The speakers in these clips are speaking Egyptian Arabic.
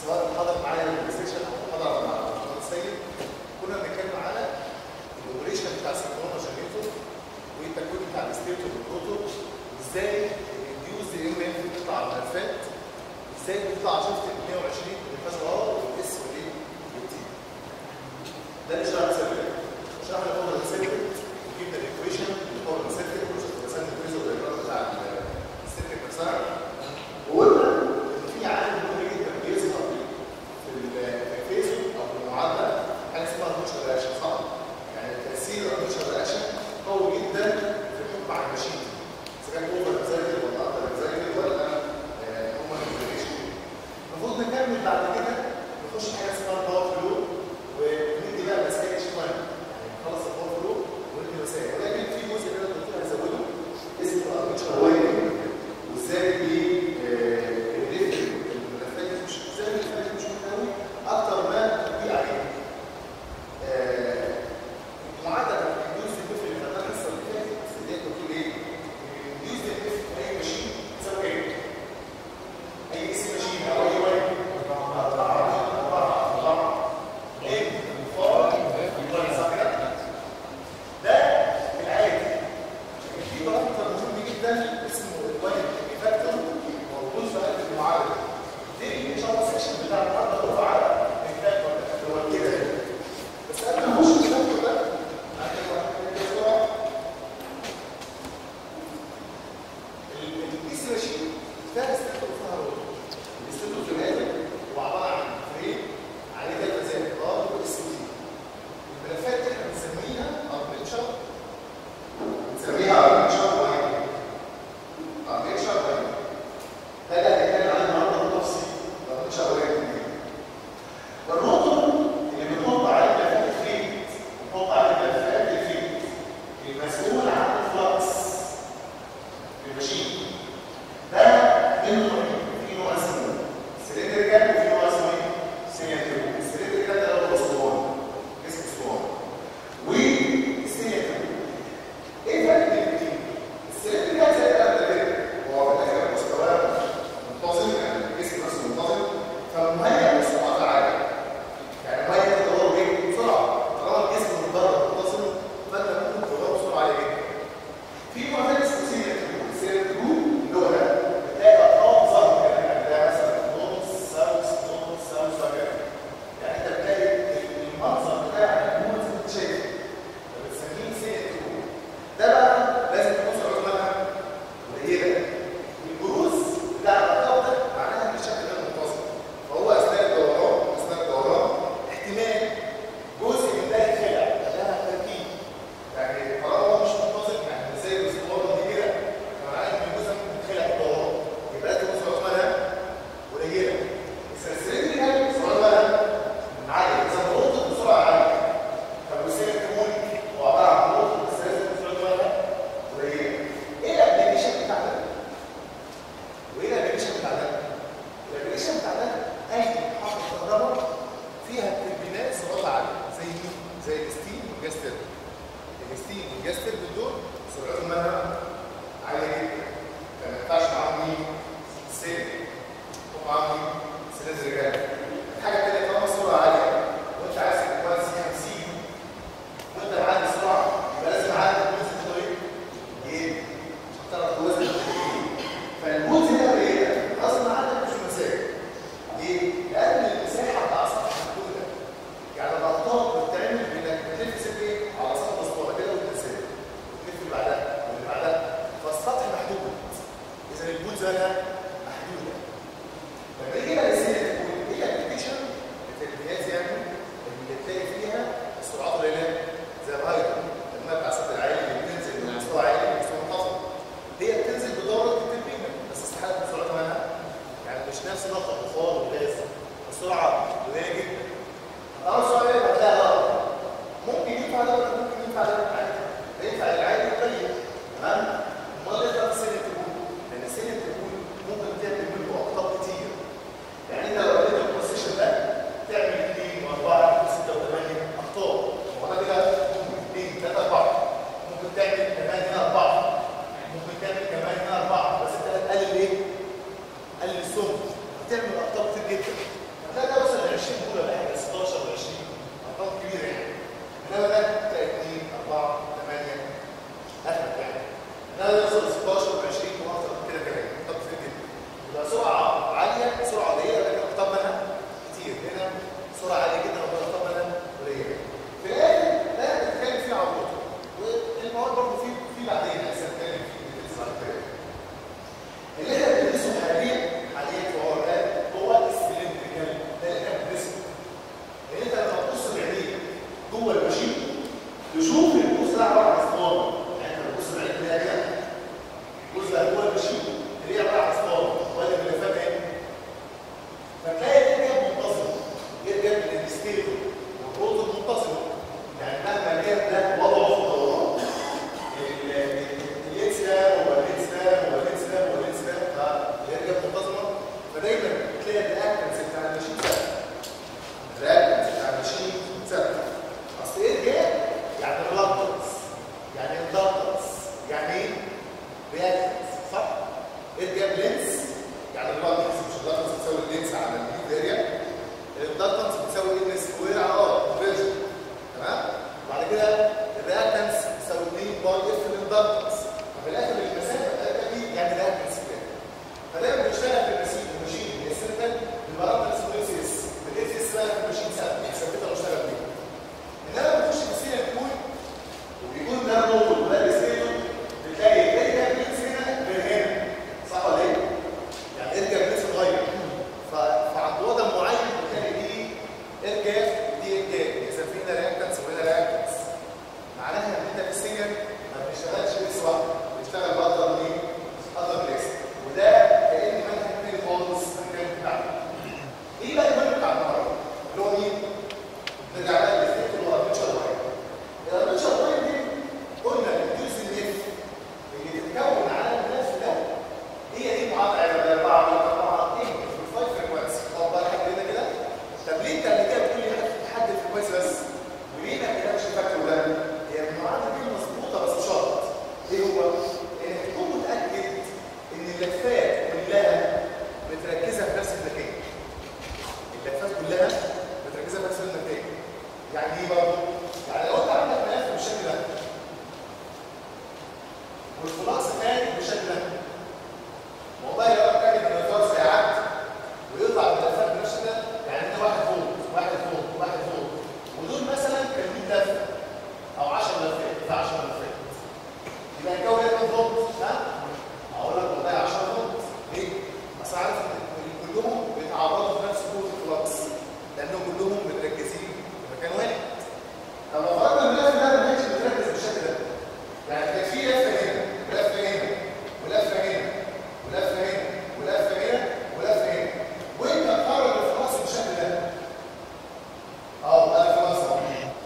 سواء حضر معايا السيشن او حضر مع الدكتور السيد كنا بنتكلم على الاوبريشن بتاع السيكلونا جنريتور والتكوين بتاع الستيتور والبروتو وازاي الديوز ام ام بتطلع على الملفات ازاي بيطلع شفت ال 120 بالفاز ار والاس والايه والتي ده اللي شرح سيرفر شرح الفورمولا سيرفر وجبنا الايكويشن الفورمولا سيرفر ورسمنا الفريزر دايجرام بتاع السيرفر نفسها وقلنا ان في عامل مهم جدا بيظهر في الفيسبوك او في المعادله حاجه اسمها النوتشر رياكشن صح؟ يعني تاثير النوتشر رياكشن قوي جدا في الحكم على الماشين اذا كان اوفر اكزايتد ولا اندر اكزايتد ولا هما اكزايتد المفروض نكمل بعد كده نخش حاجه اسمها الباور فلو وندي بقى مسائل شويه يعني نخلص الباور فلو وندي مسائل ولكن في جزء كده الدكتور هيزوده اسمه النوتشر وايرنج وازاي بي الملفات مش ازاي الملفات مش قوي اكتر ما تطبيق عليه معدل الريديوس اف اللي خدناها الحصه اللي فاتت اللي هي بتقول ايه؟ الريديوس اف في اي ماشين تساوي ايه؟ اي اس ماشين او اي واي أربعة أربعة أربعة إيه؟ فار صح كده؟ ده العادي في بارامتر مهم جدا اسمه الوايت فاكتور موجود في قلب المعادله دي ان شاء الله السكشن بتاع النهارده هو على الفاكتور اللي هو كده بس قبل ما اخش في الفاكتور ده عندي واحد كده بسرعه البي سي ماشين ده استخدم فيها رول الاستخدام في الغالب هو عباره عن فريم عليه ثلاث زي ار واس تي الملفات دي احنا بنسميها ارمتشر بنسميها ارمتشر واحد ارمتشر واحد ده اللي هنتكلم عنه النهارده بالتفصيل ارمتشر واحد والنقطه اللي بنحط عليه ملفات الفيد بنحط عليه ملفات الفيد المسؤول عن الفلكس في الماشين ده منه نوعين في نوع اسمه سلندريكال وفي نوع اسمه ايه؟ سيلندريكال السلندريكال ده اللي هو اسطوانه اسمه اسطوانه والسيلندريكال ايه الفرق بين الاثنين؟ السلندريكال زي القلب ده كده هو في الاخر مستواه منتظم يعني الجسم نفسه منتظم فمهيئ للسرعات العاليه يعني مهيئ تدور ايه؟ بسرعه طالما الجسم من بره منتظم فانت ممكن تدور بسرعه عاليه جدا في نوع ثاني اسمه سيريال ترو السيريال ترو اللي هو ده بتلاقي ارقام ظاهره كده يعني ده مثلا نص ساوس نص ساوس وكده يعني انت بتلاقي المنظر بتاع النور اللي انت شايفه فبتسميه سيريال ترو ده بقى لازم تكون سرعتها قليله البروز بتاع الارقام ده معناها ان الشكل ده منتظم فهو اثناء الدوران اثناء الدوران احتمال جزء من ده يتخلع ده تركيب يعني طالما مش منتظم يعني زي الاسطوانه دي كده فمعناه ان الجزء ممكن يتخلع بالدوران يبقى لازم تكون سرعتها قليله السلسله دي هي سرعتها عاليه اذا نقطه بسرعه عاليه طب والسير الكمون هو عباره عن نقطه بس لازم تكون سرعتها قليله ايه الابلكيشن بتاع ده؟ وايه الابلكيشن بتاع ده؟ الابلكيشن بتاع ده اي محطه كهرباء فيها تربينات سرعتها عاليه زي مين؟ زي الستيم والجاز تيربين الستيم والجاز تيربين دول سرعتهم مالها عاليه جدا فما ينفعش معاهم مين؟ السيل ومعاهم مين؟ سلاسل رجال الحاجه الثانيه طالما السرعه عاليه وانت عايز تكون سي 50 وانت معدي سرعه يبقى لازم عدد الوزن الطريق ايه؟ عشان تعرف توازن الطريق فالوزن ده ايه؟ غصب عنك مش مسافه ليه؟ لان المساحه بتاع سطح محدوده يعني الاخطاء بتتعمل بانك بتلف ايه؟ على سطح اسطوانه كده وتنساه وتلف اللي بعدها واللي بعدها فالسطح محدود اذا البوت زيها محدوده لما يجي بقى السنه تقول ايه الابلكيشن التربيات يعني اللي تلاقي فيها السرعات قليله زي الهايدر الماء بتاع السد العالي اللي بتنزل من مستوى عالي لمستوى منخفض هي بتنزل بدوره التربينه بس استحاله تكون سرعتها مالها يعني مش نفس نقطه بخار وغاز السرعه قليله جدا اه السرعه ايه بعدها اه ممكن ينفع ده ولا ممكن ينفع ده عادي ده ينفع العادي قليل تمام امال ايه بقى سن التربون لان سن التربون ممكن تعمل منه اخطاء كتير يعني انت لو قلت البوزيشن ده تعمل 2 و4 و6 و8 اخطاء هو ده كده ممكن 2 3 4 ممكن تعمل كمان هنا 4 ممكن تعمل كمان هنا 4 بس انت هتقلل ايه؟ قلل السم هتعمل اخطاء كتير جدا هتلاقي 20 اولى بقى حاجه 16 و20 ارقام كبيره يعني انما ده تلاقي 2 4 8 اخرك يعني انما ده يوصل 16 و20 واكتر من كده كمان طب كتير جدا يبقى سرعه عاليه سرعه قليله لكن اقطاب منها كتير هنا سرعه عاليه جدا واقطاب منها قليله في الاخر ده بنتكلم فيه عن الوتر والمواد برضه في في بعدين لسه هنتكلم فيه بندرس بعد كده اللي احنا بندرسه حاليا حاليا في هو ده هو السلندريكال ده اللي احنا بندرسه ان انت لما تبص بعينيك جوه الماشين تشوف الجزء ده عباره عن اسطوانه يعني انت بتبص بعينيك تلاقي كده الجزء ده جوه الماشين اللي هي عباره عن اسطوانه وادي الملفات اهي فتلاقي الارجاب منتظم الارجاب من الستيبل والروتر منتظم يعني مهما كان ده وضعه في الدوران الاكس ده هو الاكس ده هو الاكس ده هو الاكس ده فالارجاب منتظمه فدايما تلاقي الرياكتنس بتاع الماشين ثابت الرياكتنس بتاع الماشين ثابت اصل ايه جاب يعني ريلاكتنس يعني اندكتنس يعني ايه رياكتنس صح ايه جاب لينس يعني الريلاكتنس مش الريلاكتنس بتساوي اللينس على الهيت اريا الاندكتنس بتساوي ان سكوير على ار كونفرجن تمام وبعد كده الرياكتنس بتساوي 2 باي اف الاندكتنس ففي الاخر المسافه بتاعتها دي يعني رياكتنس كده فدايما بنشتغل في الماشين الماشين السنتر بيبقى اسمه اكس اس الاكس اس بقى في الماشين ثابت ثابته بشتغل بيها انما بنخش في السيره الكول وبيكون ده الرول وده الستيتور بتلاقي الارجع بلينس هنا غير هنا صح ولا ايه؟ يعني ارجع بلينس اتغير ف- فعند وضع معين بتلاقي دي ارجع ودي ارجع اذا في هنا رياكتنس وهنا رياكتنس معناها ان انت في السيجن ما بنشتغلش بس واحد بنشتغل باكتر من ايه؟ اكتر من اكس وده كان منهج تاني خالص عن الكلام بتاعنا ايه بقى المنهج بتاع النهارده؟ اللي هو مين؟ نرجع بقى للفكر اللي هو الفيتشر واير الفيتشر واير دي قلنا الجزء الاف اللي بتتكون على النفس ده هي دي معادله اربعه ولا اربعه ايه الفايف فريكوانسي طب بقى لحد هنا كده طب ليه انت قبل كده بتقول لي حد فريكوانسي بس وليه ما كتبش فاكره ده؟ هي المعادله دي مظبوطه بس بشرط ايه هو؟ انك تكون متاكد ان اللفات كلها متركزه في نفس المكان اللفات كلها متركزه في نفس المكان يعني ايه برضه؟ يعني لو انت عندك ملف بالشكل ده والفلكس خارج بالشكل ده والله لو اتاكد ان الفلكس هيعدي ويطلع الملفات بالشكل ده يعني ده واحد فوق واحد فوق واحد فوق ودول مثلا كان 100 لفه او 10 لفات في 10 لفات يبقى الجو ده كام فولت ها؟ اقول لك والله 10 فولت ليه؟ اصل عارف ان كلهم بيتعرضوا في نفس قوه الفلكس لانهم كلهم متركزين في مكان واحد طب لو فرضنا الملف ده ما كانش متركز بالشكل ده يعني كان في لفه هنا ولفه هنا ولفه هنا ولفه هنا ولفه هنا ولفه هنا وانت تقرر الفلكس بالشكل ده اه ده الفلكس اهو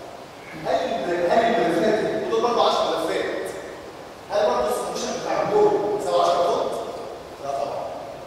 هل هل الملفات دي ودول برضه 10 ملفات هل برضه السوليوشن بتاع الدور بيساوي 10 فولت؟ لا طبعا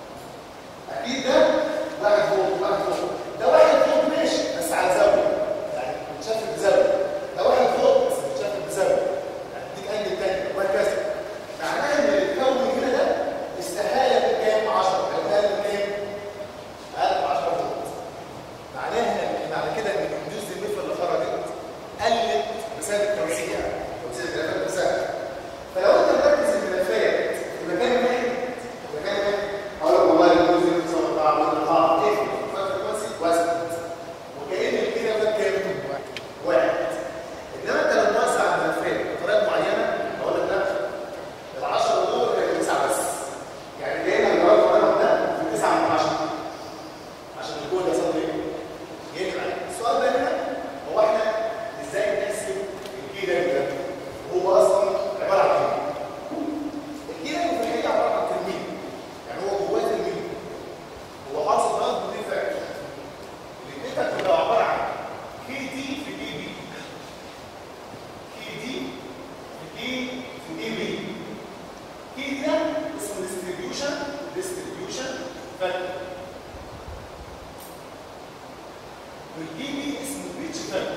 اكيد ده واحد فولت واحد فولت ده واحد فولت ماشي بس على زاويه يعني بتشفت بزاويه ده واحد فولت بس بتشفت بزاويه يعني ديك انجل تاني وهكذا معناها ان اللي اتكون هنا ده استحاله بكام 10 لو اقل من كام؟ اقل من 10 فولت معناها ان معنى كده ان الجزء الميف اللي خرجت قلت بسبب التوسيع توسيع الملفات بسبب فلو انت مركز الملفات في مكان واحد في مكان واحد هقول لك والله الجزء اللي بيساوي 4 ولا 4 ايه فريكونسي وزن وكأن الكده ده كام؟ واحد انما انت لو موزع الملفات بطريقه معينه هقول لك لا ال 10 دول كانوا 9 بس يعني جايين الجواب الرقم ده في 9 من 10 عشان الكود يصل ايه؟ يجي معاك السؤال ده هنا هو احنا ازاي نحسب الكي ده هو اصلا عباره عن ايه؟ الكي ده في الحقيقه عباره عن ترميم يعني هو جواه ترميم هو حاصل ضغط بدون فاكر الاثنين بتبقى عباره عن كي دي في كي بي كي دي في كي في كي بي كي دي ده اسمه ديستريبيوشن ديستريبيوشن فاكتور والكي بي اسمه بيتش فاكتور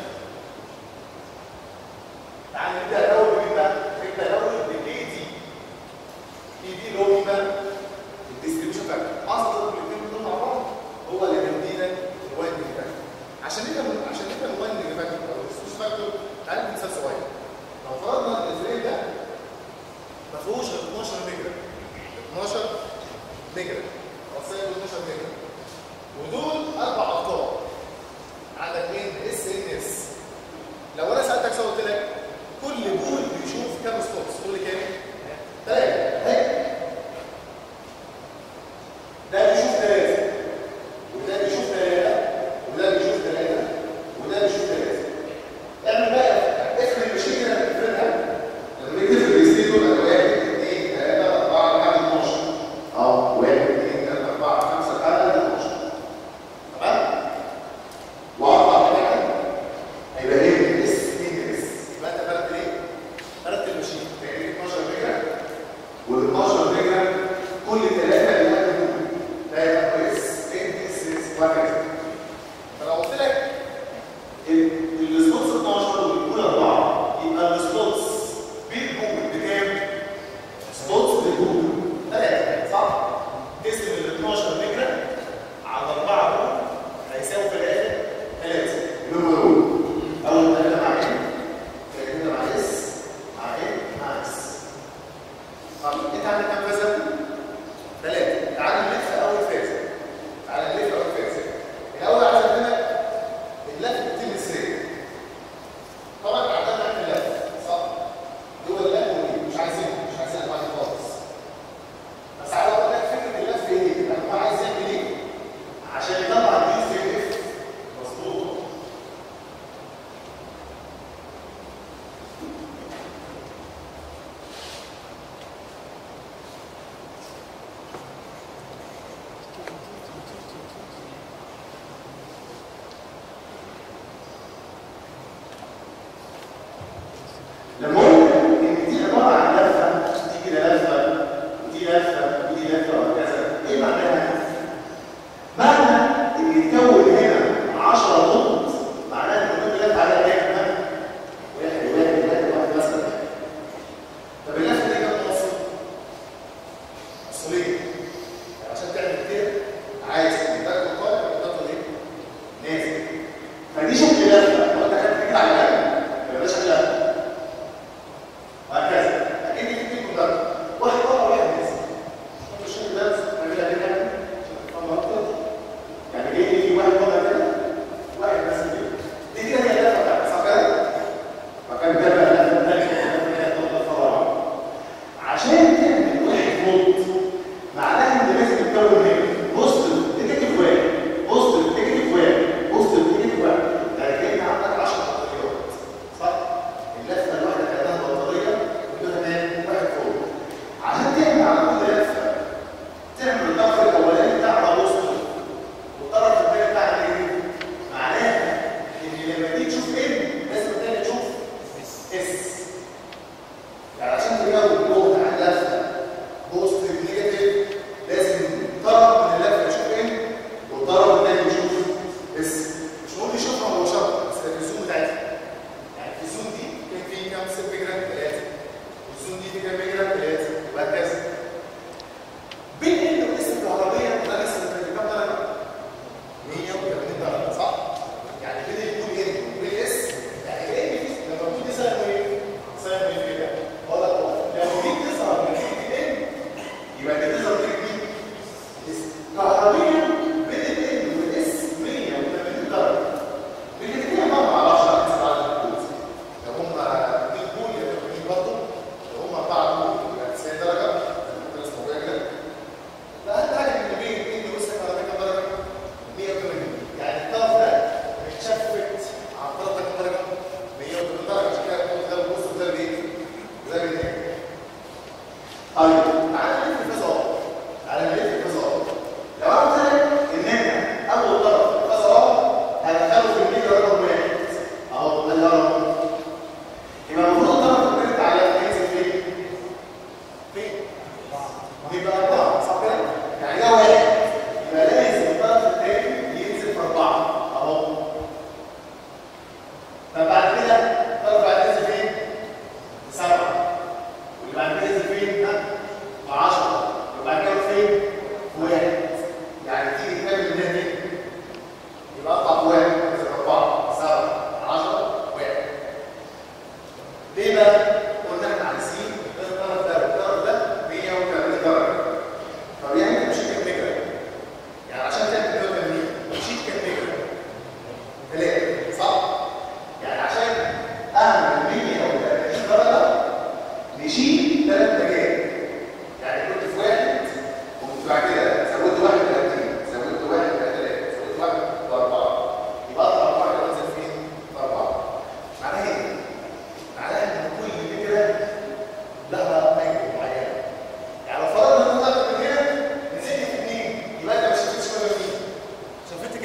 تعال نبدا الاول بايه بقى؟ نبدا الاول بكي دي كي دي اللي هو مين بقى؟ الديستريبيوشن فاكتور اصلا الاثنين دول مع بعض هو اللي بيدينا الواد فاكتور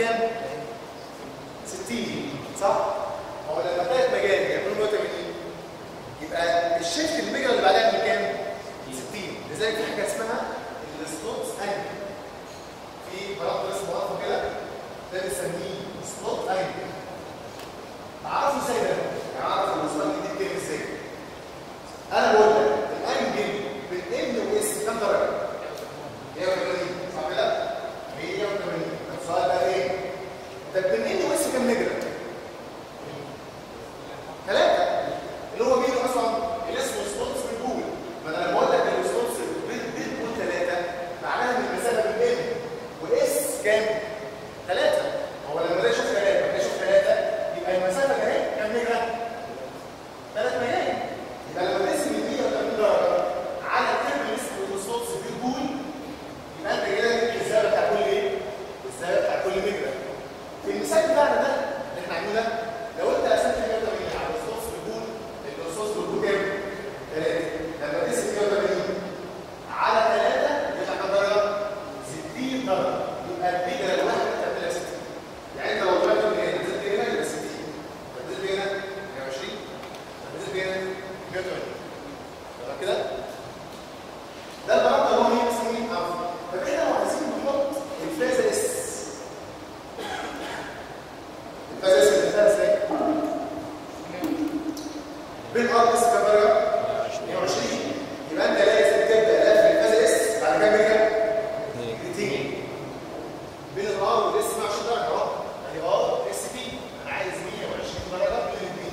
كام 60 صح هو لما ثلاث مجال يعملوا 180 يبقى الشيفت الميجر اللي بعدها من كام 60 لذلك في حاجه اسمها السلوت انجل في بارامتر اسمه رقم كده ده بنسميه سلوت انجل تعرفوا ازاي ده يعني اعرف الوصول دي كام ازاي انا بقول لك الانجل بين ام واس كام درجه 180 صح كده 180 السؤال بقى ايه طب بين ام واس كام مجرى ثلاثه اللي هو مين اصلا اللي اسمه سبونس بالجول ما انا لما اقول لك السبونس بالجول ثلاثه معناها ان المسافه بين ام واس كام ثلاثه هو لما ده يشوف ثلاثه ده يشوف ثلاثه يبقى المسافه ده اهي كام مجرى ثلاث مجال يبقى لما تقسم ال 180 درجه على الترم اللي اسمه السبونس بالجول يبقى انت كده جبت الزاويه بتاع كل ايه؟ الزاويه بتاع كل مجرى في المثال بتاعنا ده اللي احنا عاملينه ده لو انت قسمت 180 على الرصاص بالجول الرصاص بالجول كام؟ 3 لما تقسم 180 على 3 يبقى كام درجه؟ 60 درجه يبقى المجرى الواحده بتعملها 60 يعني انت لو طلعت من هنا نزلت هنا يبقى 60 نزلت هنا 120 نزلت هنا 180 تمام كده؟ ده البرامج اللي هو مين اسمه مين؟ عفوا طب احنا لو عايزين نحط الفازه اس الفازه اس بنحطها ازاي؟ بين ار اس كام درجه؟ 120 يبقى انت لازم تبدا لف الفازه اس بعد كام درجه؟ دقيقتين بين الار والاس 120 درجه اهو ادي ار اس بي انا عايز 120 درجه بين الاثنين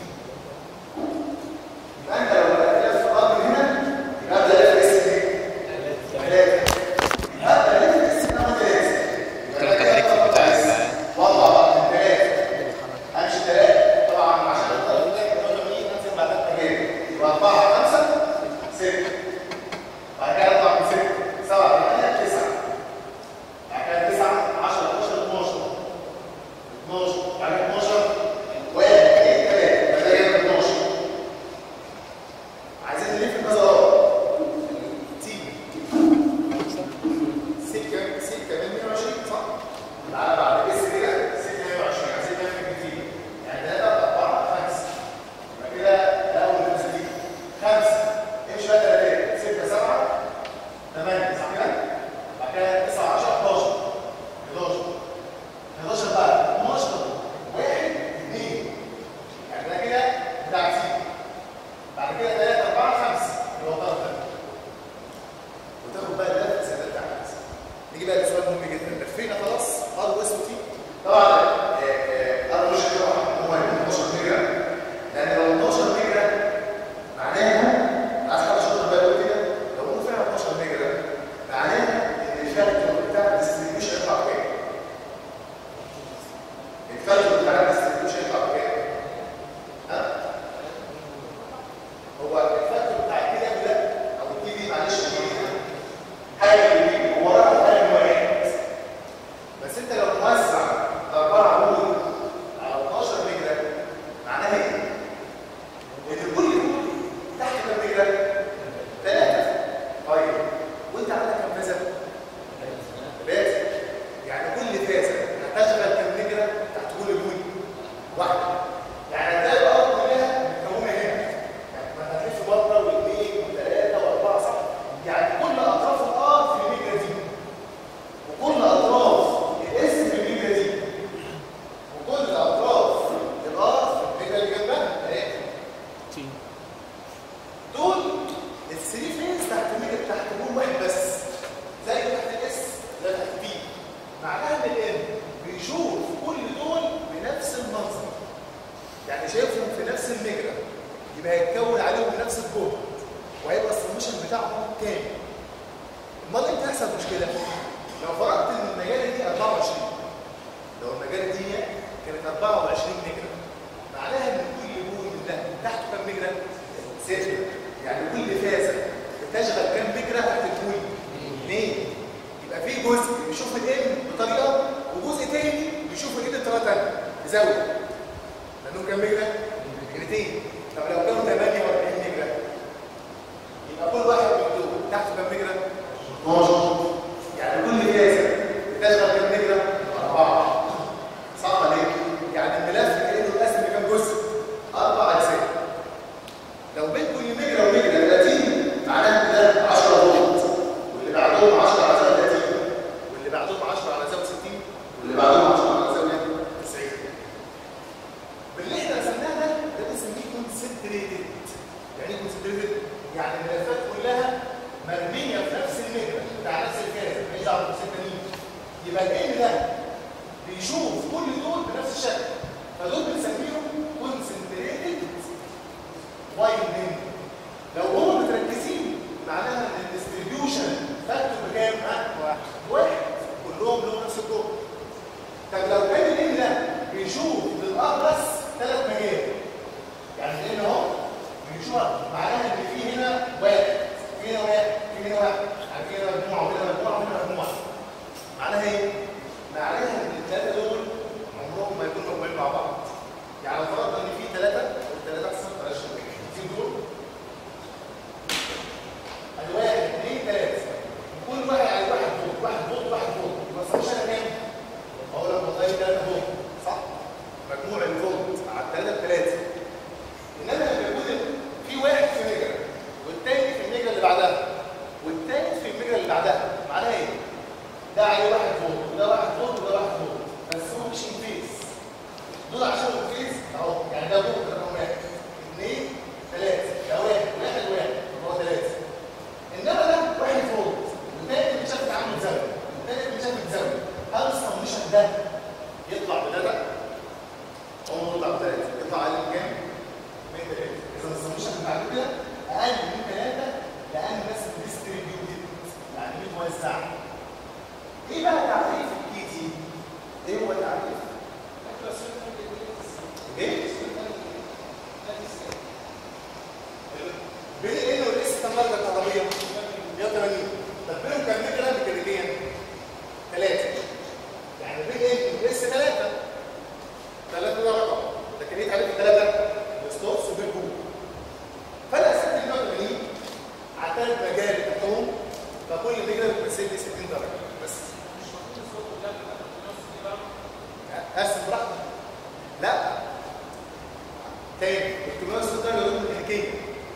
يبقى انت لو بدات لف الار من هنا يبقى ابدا لف اس ايه؟ ثلاثه ابدا لف اس كمان ثلاثه كده التكريك بتاع والله بقى من ثلاثه امشي ثلاثه طبعا عشان اقدر اقول لك 180 انزل بعد التجارب يبقى اربعه خمسه سته بعد كده اطلع من سته سبعه ثمانيه تسعه بعد كده تسعه 10 11 12 12 بعد كده 12 واحد اثنين ثلاثه بعد كده 12 عايزين نلف المزارات تي سكه سكه من 120 صح؟ تعالى بعد اس كده سكه 120 عايزين نلف كتير يعني 3 4 5 يبقى كده ده اول خمسه دي خمسه امشي بقى ثلاثه 6 7 8 صح كده؟ بعد كده 9 10 11 11 11 بقى 12 1 2 يعني ده كده بتاع سي بعد كده 3 4 5 اللي هو طرف ده وتاخد بقى اللفه السادات بتاع الناس نيجي بقى لسؤال مهم جدا لفينا خلاص ار واس وتي طبعا ار مش هو هيكون 12 ميجا لان لو 12 ميجا معناها عايز حد شاطر بقى يقول كده لو قلنا فعلا 12 ميجا معناها ان الفاكتور بتاع الديستريبيوشن يطلع بكام؟ الفاكتور بتاع الديستريبيوشن يطلع بكام؟ ها؟ هو الفاكتور بتاع الكي ده او الكي دي معلش الكي دي حاجه جديده هو راح حاجه واحد بس انت لو موزع اربعه عمود على 12 مجرى معناها ايه؟ ان كل جول تحت كام مجرى؟ ثلاثه طيب وانت عندك كام فازه؟ ثلاثه يعني كل فازه هتشغل كام مجرى تحت كل جول؟ واحده يعني هتلاقي الارض كلها متكونه هنا يعني ما هتلف مره واثنين وثلاثه واربعه صح؟ يعني كل اطراف الارض في الميجا دي وكل اطراف الاس في الميجا دي وكل اطراف الارض في الميجا اللي جنبها اهي دول الثري فيز تحت الميجا تحت جول واحد بس زي تحت الاس زي تحت بي معناها ان الام بيشوف كل دول بنفس المنظر يعني شايفهم في نفس المجرى يبقى هيتكون عليهم بنفس الجهد وهيبقى السمشن بتاعهم كامل امال امتى هيحصل مشكله؟ لو فرضت ان المجال دي 24 لو المجال دي كانت 24 مجرى معناها ان كل جول من ده تحته كام مجرى؟ سته يعني كل فازه بتشغل كام مجرى تحت الجول؟ اثنين يبقى في جزء بيشوف الام بطريقه وجزء تاني بيشوف الايد بطريقه ثانيه بزاويه لانهم كام مجرى؟ مجرتين طب لو كانوا 48 مجرى يبقى كل واحد من دول تحته كام مجرى؟ 12 يعني كل فازه بتشغل كام مجرى؟ أربعة بيشوف كل دول بنفس الشكل فدول بنسميهم كونسنتريتد وايدنج لو هم متركزين معناها ان الديستريبيوشن فاكتور بكام؟ ها؟ واحد واحد كلهم لهم نفس الدور طب لو كان الان ده بيشوف للار بس ثلاث مجال يعني الان اهو بيشوف معناها ان في هنا واحد في هنا واحد في هنا واحد يعني في هنا مجموعه وهنا مجموعه وهنا مجموعه معناها ايه؟ معناها ان الثلاثه دول عمرهم ما يكونوا مجموعين مع بعض يعني لو فرضنا ان في ثلاثه والثلاثه احسن بلاش في دول ادي واحد اثنين ثلاثه كل واحد على واحد فوق واحد فوق واحد فوق يبقى مش انا كام؟ اقول لك والله ثلاثه فوق صح؟ مجموع الفوق على الثلاثه بثلاثه انما لما يكون في واحد في مجرى والتاني في المجرى اللي بعدها والتالت في المجرى اللي بعدها معناها ايه؟ ده عليه واحد فوق وده واحد فوق وده واحد فوق بس هو مش انفيس دول عشان انفيس اهو يعني ده فوق ده رقم واحد اثنين ثلاثه ده واحد واحد واحد هو ثلاثه انما ده واحد فوق والتاني بيتشافت عنه زاويه والتاني بيتشافت زاويه هل السمشن ده يطلع بثلاثه؟ هو يطلع بثلاثه يطلع اقل من كام؟ من ثلاثه اذا السمشن بتاع كده اقل من ثلاثه لان الناس ديستريبيوتد يعني متوزعه ايه بقى تعريف الكي تي؟ ايه هو التعريف؟ ايه؟ بين الان والاس كام درجه كهربيه؟ 180 طب بينهم كام متر ميكانيكيا؟ ثلاثه يعني بين الان والاس ثلاثه ثلاثه ده رقم لكن ايه تعريف الثلاثه؟ الستوكس وبين فانا قسمت ال 180 على ثلاث مجال بتوعهم فكل مجال بتمثل لي 60 درجه بس قسم براحتك لا تاني ال 360 درجه دول ميكانيكيه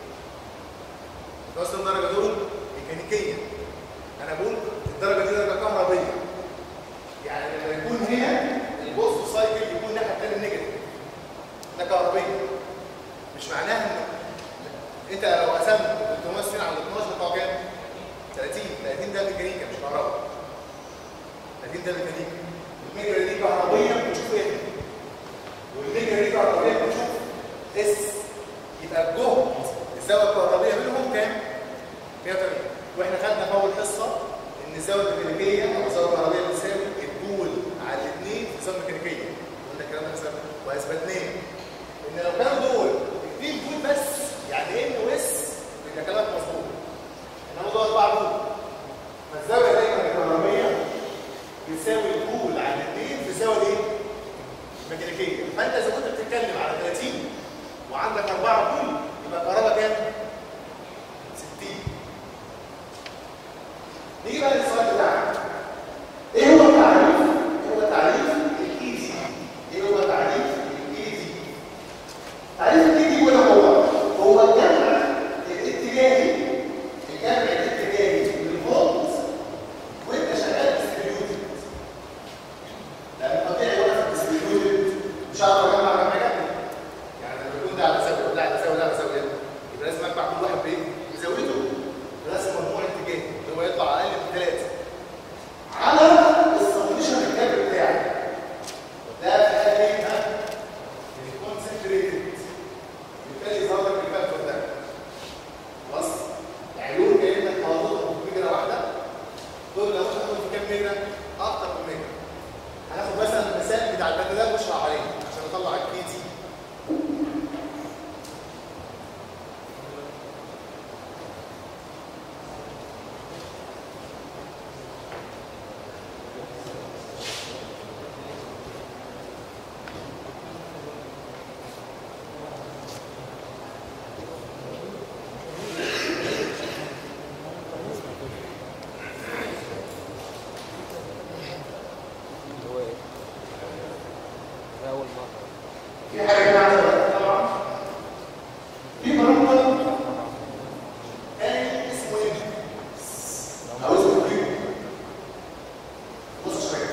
360 درجه دول ميكانيكيه انا بقول الدرجه دي درجه كهربيه يعني لما يكون هنا البوست سايكل يكون الناحيه الثانيه نيجاتيف ده كهربيه مش معناها ان انت لو قسمت 360 على 12 بتاع كام؟ 30 30 ده ميكانيكا مش كهرباء 30 ده ميكانيكا الميجرا دي كهربيه بتشوف ايه؟ والميجرا دي كهربيه بتشوف اس يبقى الجهد الزاويه الكهربيه بينهم كام؟ 180 واحنا خدنا في اول حصه ان الزاويه الميكانيكيه او الزاويه الكهربيه بتساوي الدول على الاثنين في الزاويه الميكانيكيه قلنا الكلام ده مثلا واثبتناه ان لو كانوا دول اثنين دول بس يعني ان واس يبقى كلامك مظبوط انما دول اربعه دول فالزاويه دايما الكهربيه بتساوي الدول على الاثنين بتساوي ايه؟ الميكانيكيه فانت اذا كنت بتتكلم على 30 وعندك اربعه دول يبقى الكهرباء كام؟ 60 نيجي بقى للسؤال بتاعنا ايه هو التعريف؟ ايه هو تعريف الايزي؟ ايه هو تعريف الايزي؟ تعريف الايزي هو هو هو الجمع الاتجاهي الجمع الاتجاهي للفولت وانت شغال ديستريبيوتد لان طبيعي وانا في ديستريبيوتد مش هعرف اجمع كام حاجه يعني لما يكون ده على زاويه ده على زاويه ده على زاويه يبقى لازم اجمع كل واحد بايه؟ بزاويته ولازم مجموع اتجاهي اللي هو يطلع اقل من ثلاثه على السبمشن الكابل بتاعي ده في حاله ايه؟ ها؟ الكونسنتريتد بالتالي ظهر لك الفاكتور ده خلاص؟ يعني لون كانك حاططهم في مجرى واحده دول لو تاخدهم في كام مجرى؟ اكتر من مجرى هناخد مثلا المثال بتاع البند ده واشرح عليه عشان اطلع الكي تي اللي هو ايه؟ ده أول مرة في حاجه كده عايز أقولها طبعا في برامج تاني اسمه ايه؟ او اسمه كيو بص شويه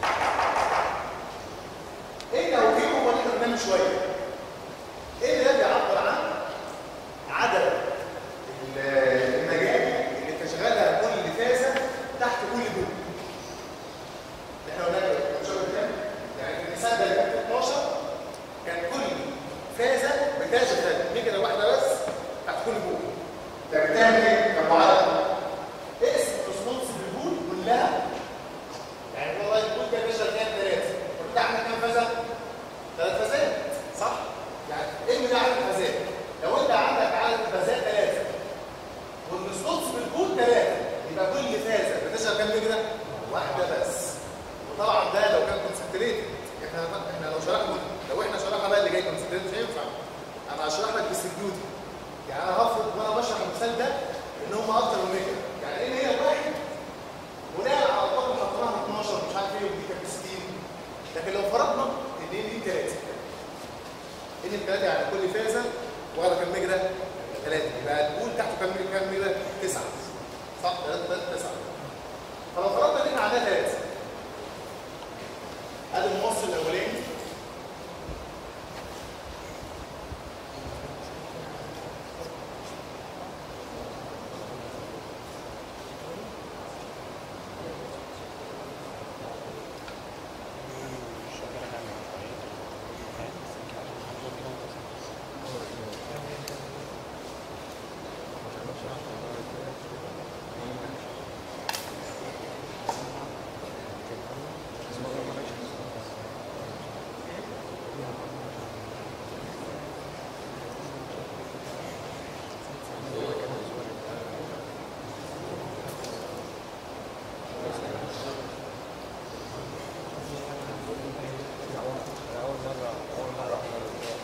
ايه لو كيو هو اللي احنا بنعمل شويه ايه اللي بيعبر عن عدد ال- المجال اللي تشغلها كل فازه تحت كل دول احنا قلنا لك مش كام؟ تشغل ميجرا واحده بس بتاعت كل بول طب بتعمل ايه؟ كمعادله اقسم الريسبونس بالبول كلها يعني والله البول كان بيشغل كام ثلاثه وانت عندك كام فازه؟ ثلاث فازات صح؟ يعني ايه ده عدد فازات؟ لو انت عندك عدد فازات ثلاثه والريسبونس بالبول ثلاثه يبقى كل فازه بتشغل كام كده؟ واحده بس وطبعا ده لو كان كونسنتريت احنا احنا لو شرحنا لو احنا شرحنا بقى اللي جاي كونسنتريت مش هينفع انا هشرح لك ديستريبيوتد يعني انا هفرض وانا بشرح المثال ده ان هم اكتر من ميجا يعني ايه هي واحد بناء على الطاقه اللي حطيناها 12 مش عارف ايه ودي كانت 60 لكن لو فرضنا ان دي دي 3 ان الثلاثه يعني كل فازه واخده كام ميجا 3 يبقى البول تحته كام ميجا كام ميجا 9 صح 3 3 9 فلو فرضنا ان احنا عندنا 3 ادي الموصل الاولاني أول مرة أول مرة أحضر الموضوع.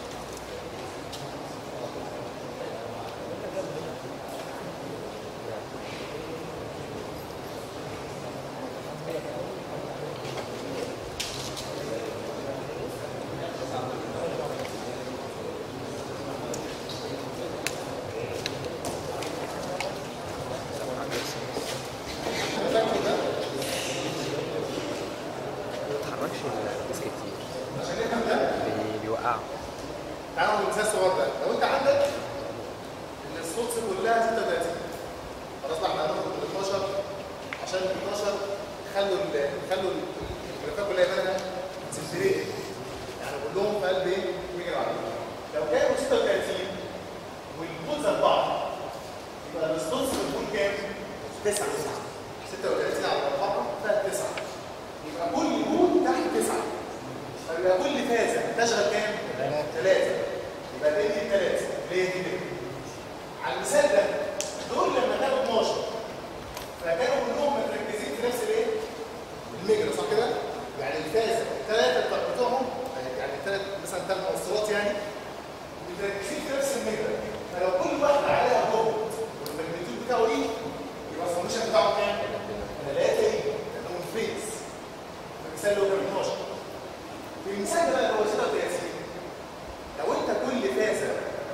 ما بتحركش الديسك كتير عشان نفهم ده بي- بيوقعه تعالوا المثال الصغير ده لو انت عندك السبوتس كلها 36 خلاص بقى احنا هناخد من 12 عشان ال 12 خلوا ال خلوا ال- الجرافات كلها يبقى سنتريتد يعني كلهم في قلب ايه؟ ميجا واحد لو كانوا 36 والبول زي بعض يبقى الريسبونس بتكون كام؟ 9 36 على الاربعه فيها 9 يبقى كل بول تحت 9 فيبقى كل فازه تشغل كام؟ ثلاثة يبقى دي دي ثلاثة ليه دي دي على المثال ده دول لما كانوا 12 فكانوا كلهم متركزين في نفس الايه؟ المجرى صح كده؟ يعني الفازة الثلاثة بتوع- بتوعهم يعني الثلاث مثلا ثلاث موصلات يعني متركزين في نفس المجرى فلو كل واحدة عليها جهد والماجنتيود بتاعه ايه؟ يبقى الفورميشن بتاعه كام؟ ثلاثة ايه؟ لانه فيز المثال اللي هو كان 12 في المثال ده بقى اللي هو 36 لو انت كل فازه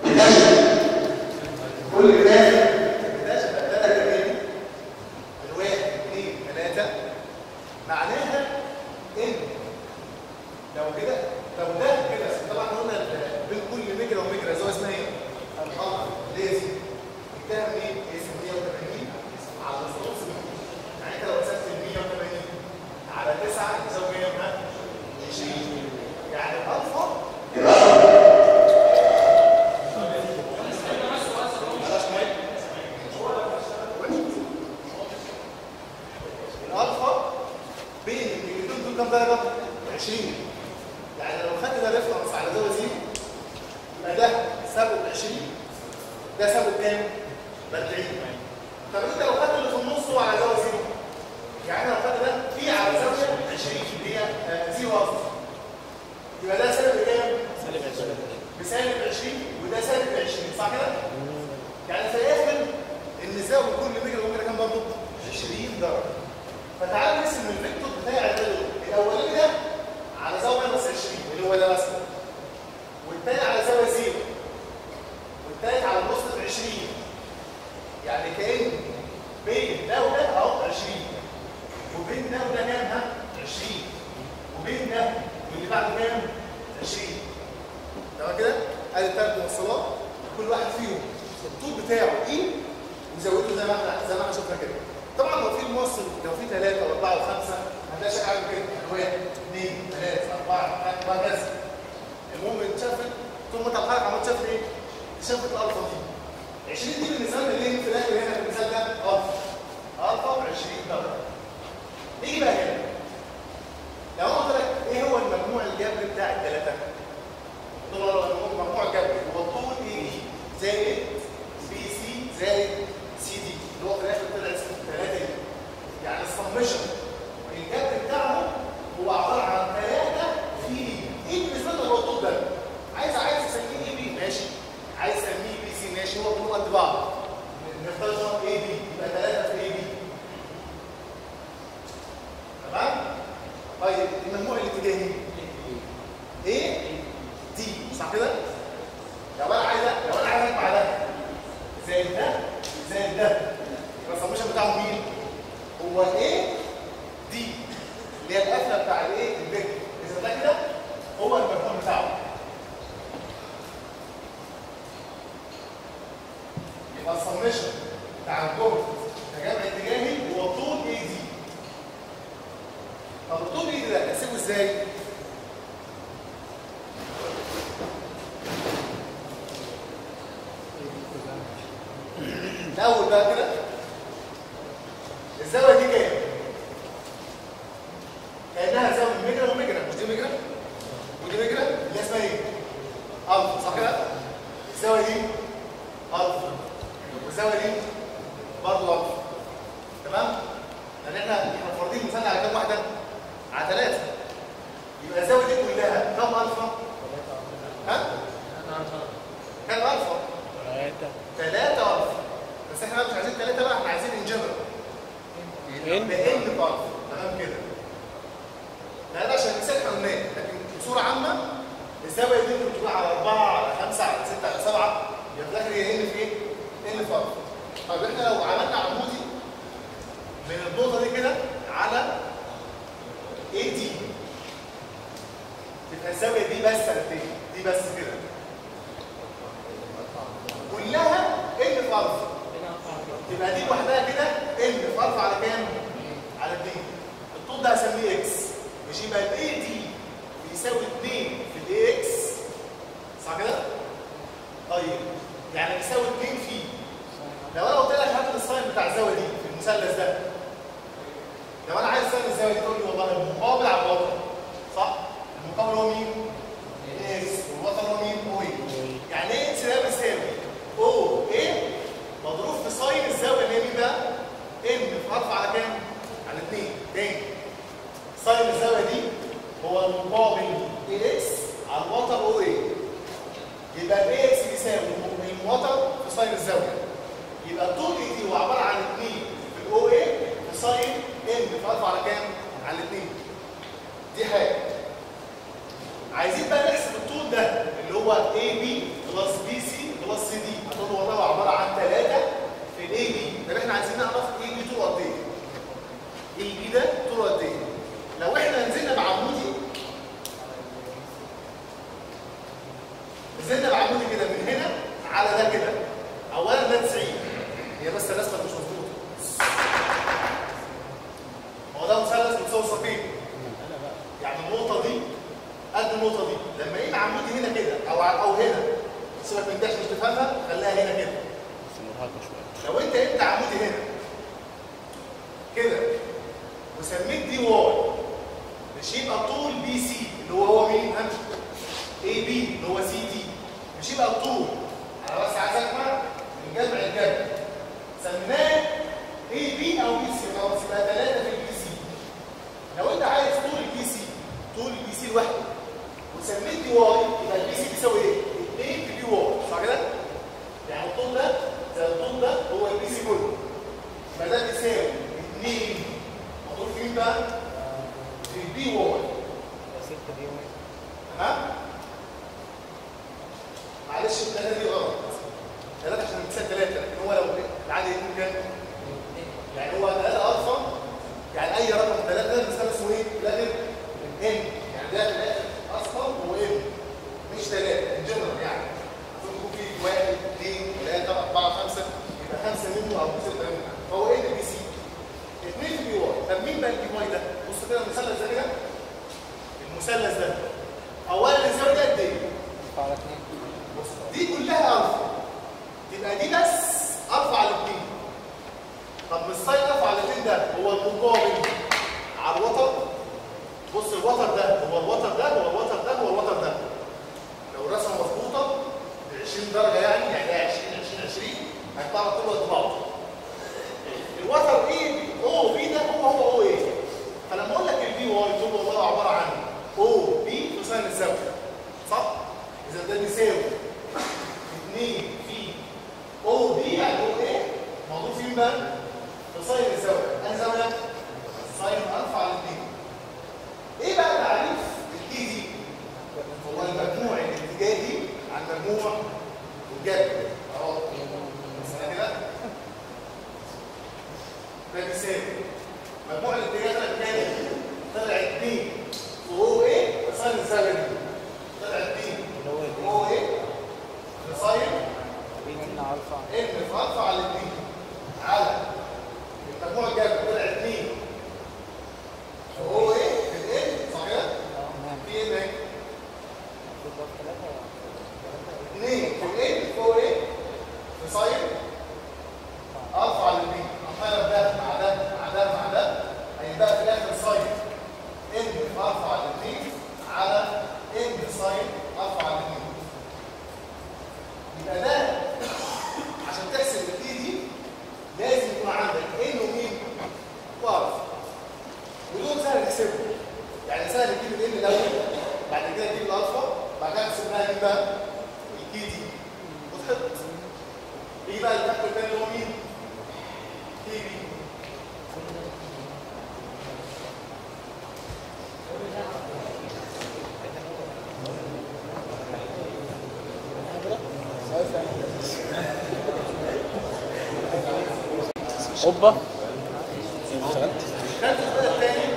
كل فازه بتشغل ثلاثه كمان الواحد اثنين ثلاثه معناها ان لو كده لو ده كده طبعا قلنا ال- بين كل مجرى ومجرى زي اسمها ايه؟ الخط لازم يتهم ايه؟ اسم 180 على النص يعني انت لو قسمت ال 180 على 9 يساوي كام؟ ها؟ 20 يعني الالفا بلاش ميه الالفا بين الميجاتون دول كام درجه 20 يعني لو خدت ده ريفرنس على زاويه زيرو يبقى ده سابقه ب 20 ده سابقه بكام؟ ب 40 طب انت لو خدت اللي في النص هو على زاويه زيرو يعني لو خدت ده في على زاويه 20 اللي هي آه، زيرو قصدي يبقى ده سالب بكام؟ سالب 20 بسالب 20 وده سالب 20 صح كده؟ يعني في الاخر النساء بكل ميجا وميجا كام برضه؟ 20 درجه فتعال نرسم الفيكتور بتاع ده دول الاولاني ده على زاويه بس 20 اللي هو ده مثلا والتاني على زاويه زيرو والتالت على النص ب 20 يعني كان بين ده وده اهو 20 وبين ده وده كام ها؟ 20 وبين ده واللي بعده كام؟ 20 تمام كده؟ ادي الثلاث موصلات كل واحد فيهم الطول بتاعه ايه وزوده زي ما احنا زي ما احنا شفنا كده طبعا لو في الموصل لو في ثلاثه واربعه وخمسه هتلاقي شكل عامل كده واحد اثنين ثلاثه اربعه خمسه وهكذا المهم يتشفت ثم انت الحركه عملت شاف ايه؟ شافت الالفا دي 20 دي بالنسبه لنا اللي في الاخر هنا في المثال ده الفا الفا ب 20 درجه نيجي بقى هنا لو انا قلت لك ايه هو المجموع الجبري بتاع الثلاثه؟ قلت له المجموع الجبري هو الطول اي دي زائد بي سي زائد سي دي اللي هو في الاخر طلع اسمه 3 دي يعني السمشن الجبر بتاعه هو عباره عن 3 في دي ايه بالنسبه لنا هو الطول ده عايز عايز تسميه اي بي ماشي عايز تسميه بي سي ماشي هو كلهم قد بعض نختار ان هو اي بي يبقى 3 في اي بي تمام طيب المجموع الاتجاهي ايه دي صح كده لو انا عايز لو انا عايز اجمع ده زائد ده زائد ده يبقى السمشن بتاعه مين هو ايه دي اللي هي القفله بتاع الايه البيت اذا ده كده هو المجموع بتاعه يبقى السمشن بتاع الجهد كجمع اتجاهي هو طول اي دي طب الطول اي دي ده احسبه ازاي؟ الاول بقى كده الزاويه دي كام؟ كانها زاويه ميجرا وميجرا مش دي ميجرا؟ ودي ميجرا اللي اسمها ايه؟ الفا صح كده؟ الزاويه دي الفا والزاويه دي برضه الفا تمام؟ يعني احنا احنا فارضين مثال على كام واحده؟ على ثلاثه يبقى الزاويه دي كلها كام الفا؟ ها؟ كام الفا؟ ثلاثة ألف بس احنا مش عايزين ثلاثة بقى احنا عايزين ان جنرال ان بان ألف تمام كده لا ده عشان المثال احنا قلناه لكن بصورة عامة الزاوية دي ممكن تكون على أربعة على خمسة على ستة على سبعة يبقى في الآخر هي ان في ايه؟ ان في ألف طيب احنا لو عملنا عمودي من النقطة دي كده على اي دي تبقى الزاوية دي بس قد ايه؟ دي بس كده كلها ان في الفا تبقى دي لوحدها كده ان في الفا على كام؟ على 2 الطول ده هسميه اكس مش يبقى الاي دي بيساوي 2 في الاي اكس صح كده؟ طيب يعني بيساوي 2 في لو انا قلت لك هات الساين بتاع الزاويه دي في المثلث ده لو انا عايز ساين الزاويه دي تقول لي والله المقابل على الوتر صح؟ المقابل هو مين؟ اكس والوتر هو مين؟ او ايه يعني ايه اكس ده بيساوي او ايه مضروب في ساين الزاويه اللي هي مين بقى؟ ان في الفا على كام؟ على 2 تاني ساين الزاويه دي هو المقابل اي اكس على الوتر او ايه يبقى الاي اكس بيساوي الوتر في ساين الزاويه يبقى الطول اي دي هو عباره عن 2 في الاو اي في ساين ان في الفا على كام؟ على 2 دي حاجه عايزين بقى نحسب الطول ده اللي هو اي بي بلس بي سي بلس سي دي هتقول له والله هو عباره عن 3 في الاي بي طب احنا عايزين نعرف اي بي طوله قد ايه؟ اي بي ده طوله قد ايه؟ لو احنا نزلنا بعمودي نزلنا بعمودي كده من هنا على ده كده اولا ده 90 هي بس الرسمه مش مظبوطه هو ده مثلث متساوي ساقين يعني النقطه دي قد النقطه دي لما يجي عمودي هنا كده او او هنا سيبك من ده عشان مش تفهمها خليها هنا كده بس مرهقه شويه لو انت انت عمودي هنا كده وسميت دي واي مش يبقى طول بي سي اللي هو هو مين ها اي بي اللي هو سي دي مش يبقى الطول انا بس عايز اجمع من جمع الجمع سميناه اي بي او بي سي خلاص يبقى 3 في البي سي لو انت عايز طول البي سي طول البي سي لوحده وسميت دي واي يبقى البي سي بيساوي ايه؟ 2 في بي واي صح كده؟ يعني الطول ده زي الطول ده هو البي سي كله يبقى ده بيساوي 2 مضروب في مين بقى؟ في البي واي 6 دي واحد. تمام؟ معلش الثلاثه دي غلط ثلاثه عشان بتساوي ثلاثه لكن هو لو العادي يكون كام؟ يعني هو ثلاثه الفا يعني اي رقم ثلاثه ده بيساوي اسمه ايه؟ لكن ان يعني ده ثلاثه اصلا هو ان مش ثلاثه ان جنرال يعني المفروض يكون في واحد اثنين ثلاثه اربعه خمسه يبقى خمسه منه او سته منه فهو ان بي سي اثنين في بي واي طب مين بقى البي واي ده؟ بص كده المثلث ده كده المثلث ده اولا الزاويه دي قد ايه؟ على 2 اذا ده بيساوي 2 في او بي يعني او ايه موجود فين بقى؟ في ساين الزاويه انهي زاويه؟ ساين الفا على 2 ايه بقى تعريف الكي دي؟ هو المجموع الاتجاهي عن مجموع الجبر اهو بس كده ده بيساوي مجموع الاتجاه طلع كام؟ طلع 2 وهو ايه؟ ساين الزاويه دي طلع 2 وهو ايه؟ ساين ان الفا ان في الفا على 2 على المجموع الجبر طلع 2 وهو ايه؟ في الان صح كده؟ تمام في ان ايه؟ بالظبط ثلاثة 2 في الان فوق ايه؟ في ساين الفا على 2 هنقلب ده مع ده مع ده مع ده هيبقى في الاخر ساين ان في الفا على 2 على ان ساين الفا على 2 يبقى ده عشان تحسب الدي دي لازم يكون عندك ان ومين واقف ودول سهل تحسبهم يعني سهل تجيب الان الاول بعد كده تجيب الالفا بعد كده تحسب لها مين بقى الكي دي وتحط يجي بقى الفاكتور الثاني اللي هو مين كي بي اوبا الفاكتور بقى الثاني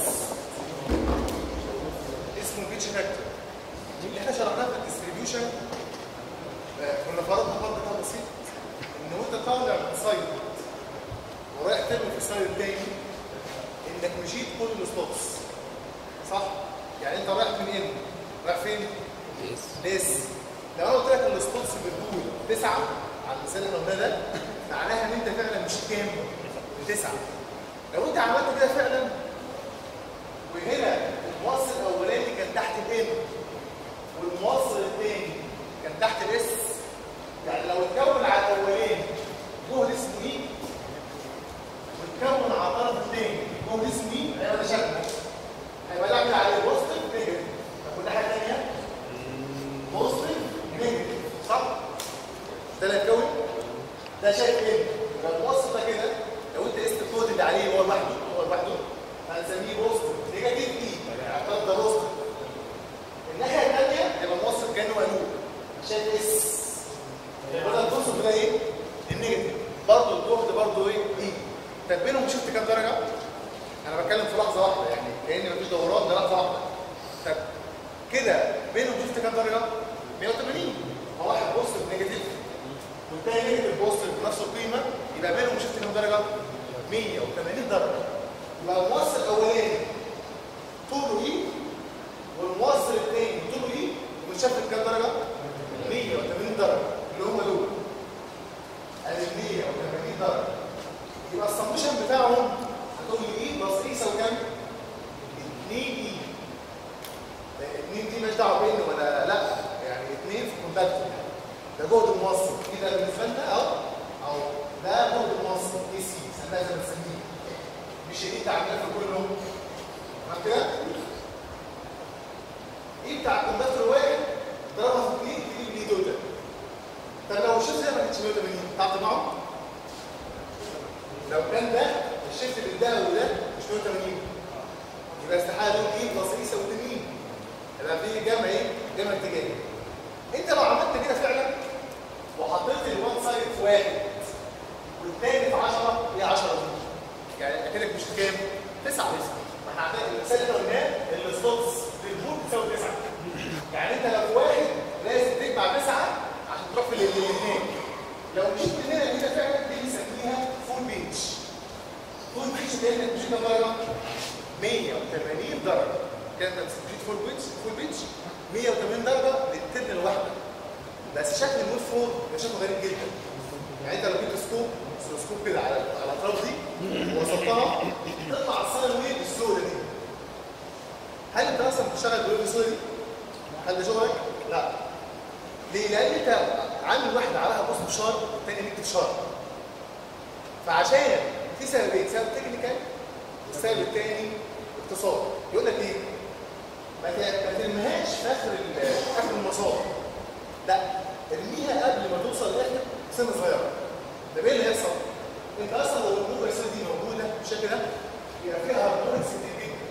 اسمه بيتش فاكتور دي اللي احنا شرحناها في الديستريبيوشن كنا فرضنا فرض كده بسيط ان وانت طالع من سايد ورايح ترمي في السايد التاني انك مشيت كل السلوتس صح؟ يعني انت رايح من هنا رايح فين؟ ليس لو انا قلت لك ان السلوتس بالطول تسعه على المثال اللي قلناه ده معناها ان انت فعلا مش كام؟ بتسعه لو انت عملت كده فعلا وهنا الموصل الاولاني كان تحت الام والموصل الثاني كان تحت الاس يعني لو اتكون على الاولاني جهد اسمه ايه واتكون على الطرف الثاني جهد اسمه ايه هيبقى ده شكله هيبقى ده عامل عليه بوزيتيف نيجاتيف طب والناحيه الثانيه بوزيتيف نيجاتيف صح ده اللي هيتكون ده شايف ايه يبقى الموصل ده كده لو انت قست الكود اللي عليه هو لوحده هو لوحده هنسميه بوزيتيف نيجاتيف اي اعتبر ده بوزيتيف الناحيه الثانيه يبقى الموصل كانه قانون شايف اس يبقى ده البوزيتيف ده ايه النيجاتيف برضه الجهد برضه ايه اي طب بينهم شفت كام درجه انا بتكلم في لحظه واحده يعني كان مفيش دوران ده لحظه واحده طب كده بينهم شفت كام درجه 180 ما واحد بوزيتيف نيجاتيف والتاني نيجاتيف بوزيتيف بنفس القيمه يبقى بينهم شفت كام درجه 180 درجه يبقى الموصل الاولاني طوله ايه والموصل الثاني طوله ايه وشاف كام درجه 180 درجه اللي هم دول ادي 180 درجه يبقى السمشن بتاعهم هتقول لي ايه بلس ايه يساوي كام 2 اي 2 دي مش دعوه بان ولا لا يعني 2 في كوندكتور ده جهد الموصل كده بالنسبه لنا اهو اهو ده جهد الموصل اي سي سميها زي ما بنسميه مش ايه تعملها في كله تمام كده ايه بتاع الكوندكتور واحد ضربها في 2 تجيب لي توتال طب لو الشيفت ده ما كانش 180 تعرف تجمعه؟ لو كان ده الشيفت اللي ده وده مش 180 يبقى استحاله دول ايه بلس ايه يساوي 80 يبقى في جمع ايه؟ جمع اتجاهي انت لو عملت كده فعلا وحطيت الوان سايد في واحد والتاني في 10 هي 10 دي يعني اكنك مش في كام؟ 9 ما احنا عندنا المثال اللي قلناه السلوتس للبول بتساوي 9 يعني انت لو في واحد لازم تجمع 9 عشان تروح في الاثنين لو مشيت من هنا كده فعلا دي بنسميها فول بيتش فول بيتش دي انك مشيت كام درجه؟ 180 درجه كده انت مشيت فول بيتش فول بيتش 180 درجه للترن الواحده بس شكل المود فوق ده شكله غريب جدا يعني انت لو جبت سكوب سكوب كده على على الاطراف دي ووصلتها تطلع الساين ويف السوداء دي هل انت اصلا بتشتغل بالويف السوداء دي؟ هل ده شغلك؟ لا ليه؟ لان انت عامل واحده عليها بوست شارب والثانيه نكتب شارب فعشان في سببين سبب تكنيكال والسبب الثاني اقتصاد يقول لك ايه؟ ما ت- ما ترميهاش في اخر ال- اخر المسار لا ارميها قبل ما توصل للاخر سنه صغيره ده ايه اللي هيحصل؟ انت اصلا لو النوبه دي موجوده بالشكل ده يبقى فيها هارمونكس كتير جدا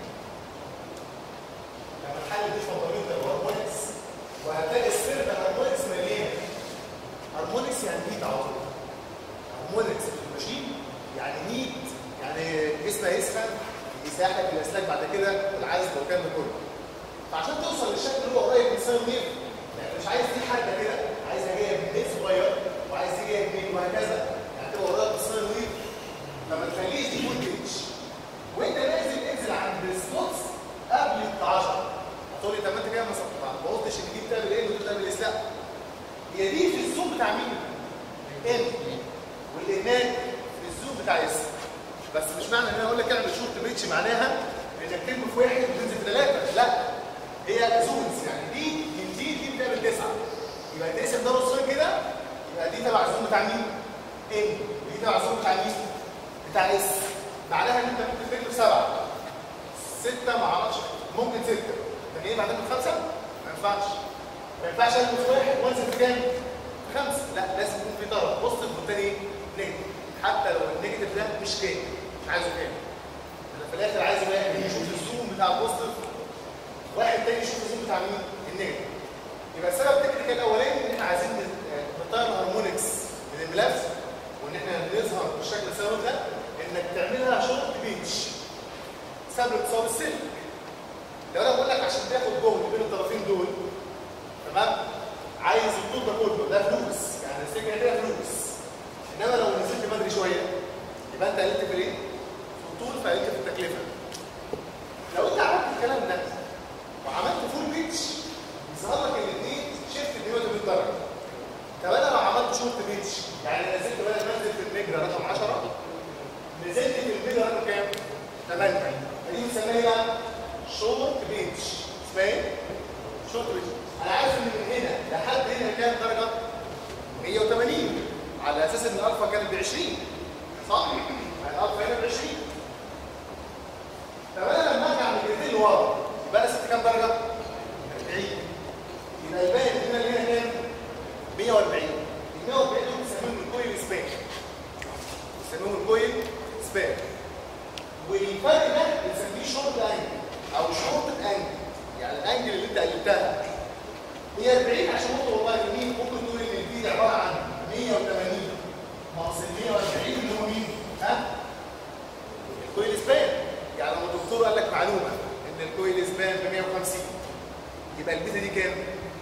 لما تحلل دي فندامنتال هارمونكس وهتلاقي السر ده هارمونكس مليان هارمونكس يعني نيت على طول هارمونكس في الماشين يعني نيت يعني جسمها يسخن يساح لك الاسلاك بعد كده العزل والكلام ده كله فعشان توصل للشكل اللي هو قريب من ساين ويف يعني مش عايز دي حاجه كده عايزها جايه بنيت صغير وعايز دي جايه بنيت وهكذا يعني تبقى قريب من ساين ويف فما تخليش دي فول بيتش وانت نازل انزل عند السبوتس قبل ال 10 هتقول لي طب ما انت كده ما ما قلتش ان دي بتعمل ايه ودي بتعمل ايه لا هي دي في الزوم بتاع مين؟ ام والانات في الزوم بتاع اس بس مش معنى ان انا اقول لك اعمل شورت بريتش معناها انك تكتب في واحد وتنزل في ثلاثه لا هي زونز يعني دي من دي دي بتعمل تسعه يبقى تقسم ده نصين كده يبقى دي تبع الزوم بتاع مين؟ ام ودي تبع الزوم بتاع مين؟ بتاع اس بعدها ان انت ممكن تكتب سبعه سته ما اعرفش ممكن سته لكن ايه بعدين خمسه؟ ما ينفعش ما ينفعش اكتب في واحد وانزل في كام؟ خمسه لا لازم يكون في طرف بوزيتيف والتاني ايه؟ نيجاتيف حتى لو النيجاتيف ده مش كام مش عايزه كام انا في الاخر عايز واحد يشوف الزوم بتاع البوزيتيف واحد تاني يشوف الزوم بتاع مين؟ النيجاتيف يبقى السبب التكنيكال الاولاني ان احنا عايزين نطير الهارمونكس من الملف وان احنا نظهر بالشكل السبب ده انك تعملها شورت بيتش سبب اتصال السلك لو انا بقول لك عشان تاخد جهد بين الطرفين دول تمام عايز الطول ده كله ده فلوس يعني السلك كده فلوس انما لو نزلت بدري شويه يبقى انت قلت في الايه؟ في الطول فقلت في التكلفه لو انت عملت الكلام ده وعملت فول بيتش يظهر لك الاثنين شيفت 180 درجه طب انا لو عملت شورت بيتش يعني نزلت بدل ما انزل في المجرى رقم 10 نزلت في المجرى رقم كام؟ 8 دي بنسميها ايه بقى؟ شورت بيتش اسمها ايه؟ شورت بيتش انا عارف ان من هنا لحد هنا كام درجه؟ 180 على اساس ان الالفا كانت ب 20 صح؟ يعني الالفا هنا ب 20 طب انا لما ارجع من الجهتين لورا يبقى انا ست كام درجه؟ 40 يبقى الباقي هنا اللي هنا كام؟ 140 ال 140 دول بنسميهم الكويل سبان بنسميهم الكويل سبان والفرق ده بنسميه شورت انجل او شورت انجل يعني الانجل اللي انت قلبتها 140 عشان ممكن والله يمين ممكن تقول ان الفي عباره عن 180 ناقص ال 140 اللي هو مين؟ ها؟ الكويل سبان يعني لما الدكتور قال لك معلومه ان الكويل سبان ب 150 يبقى البيتا دي كام؟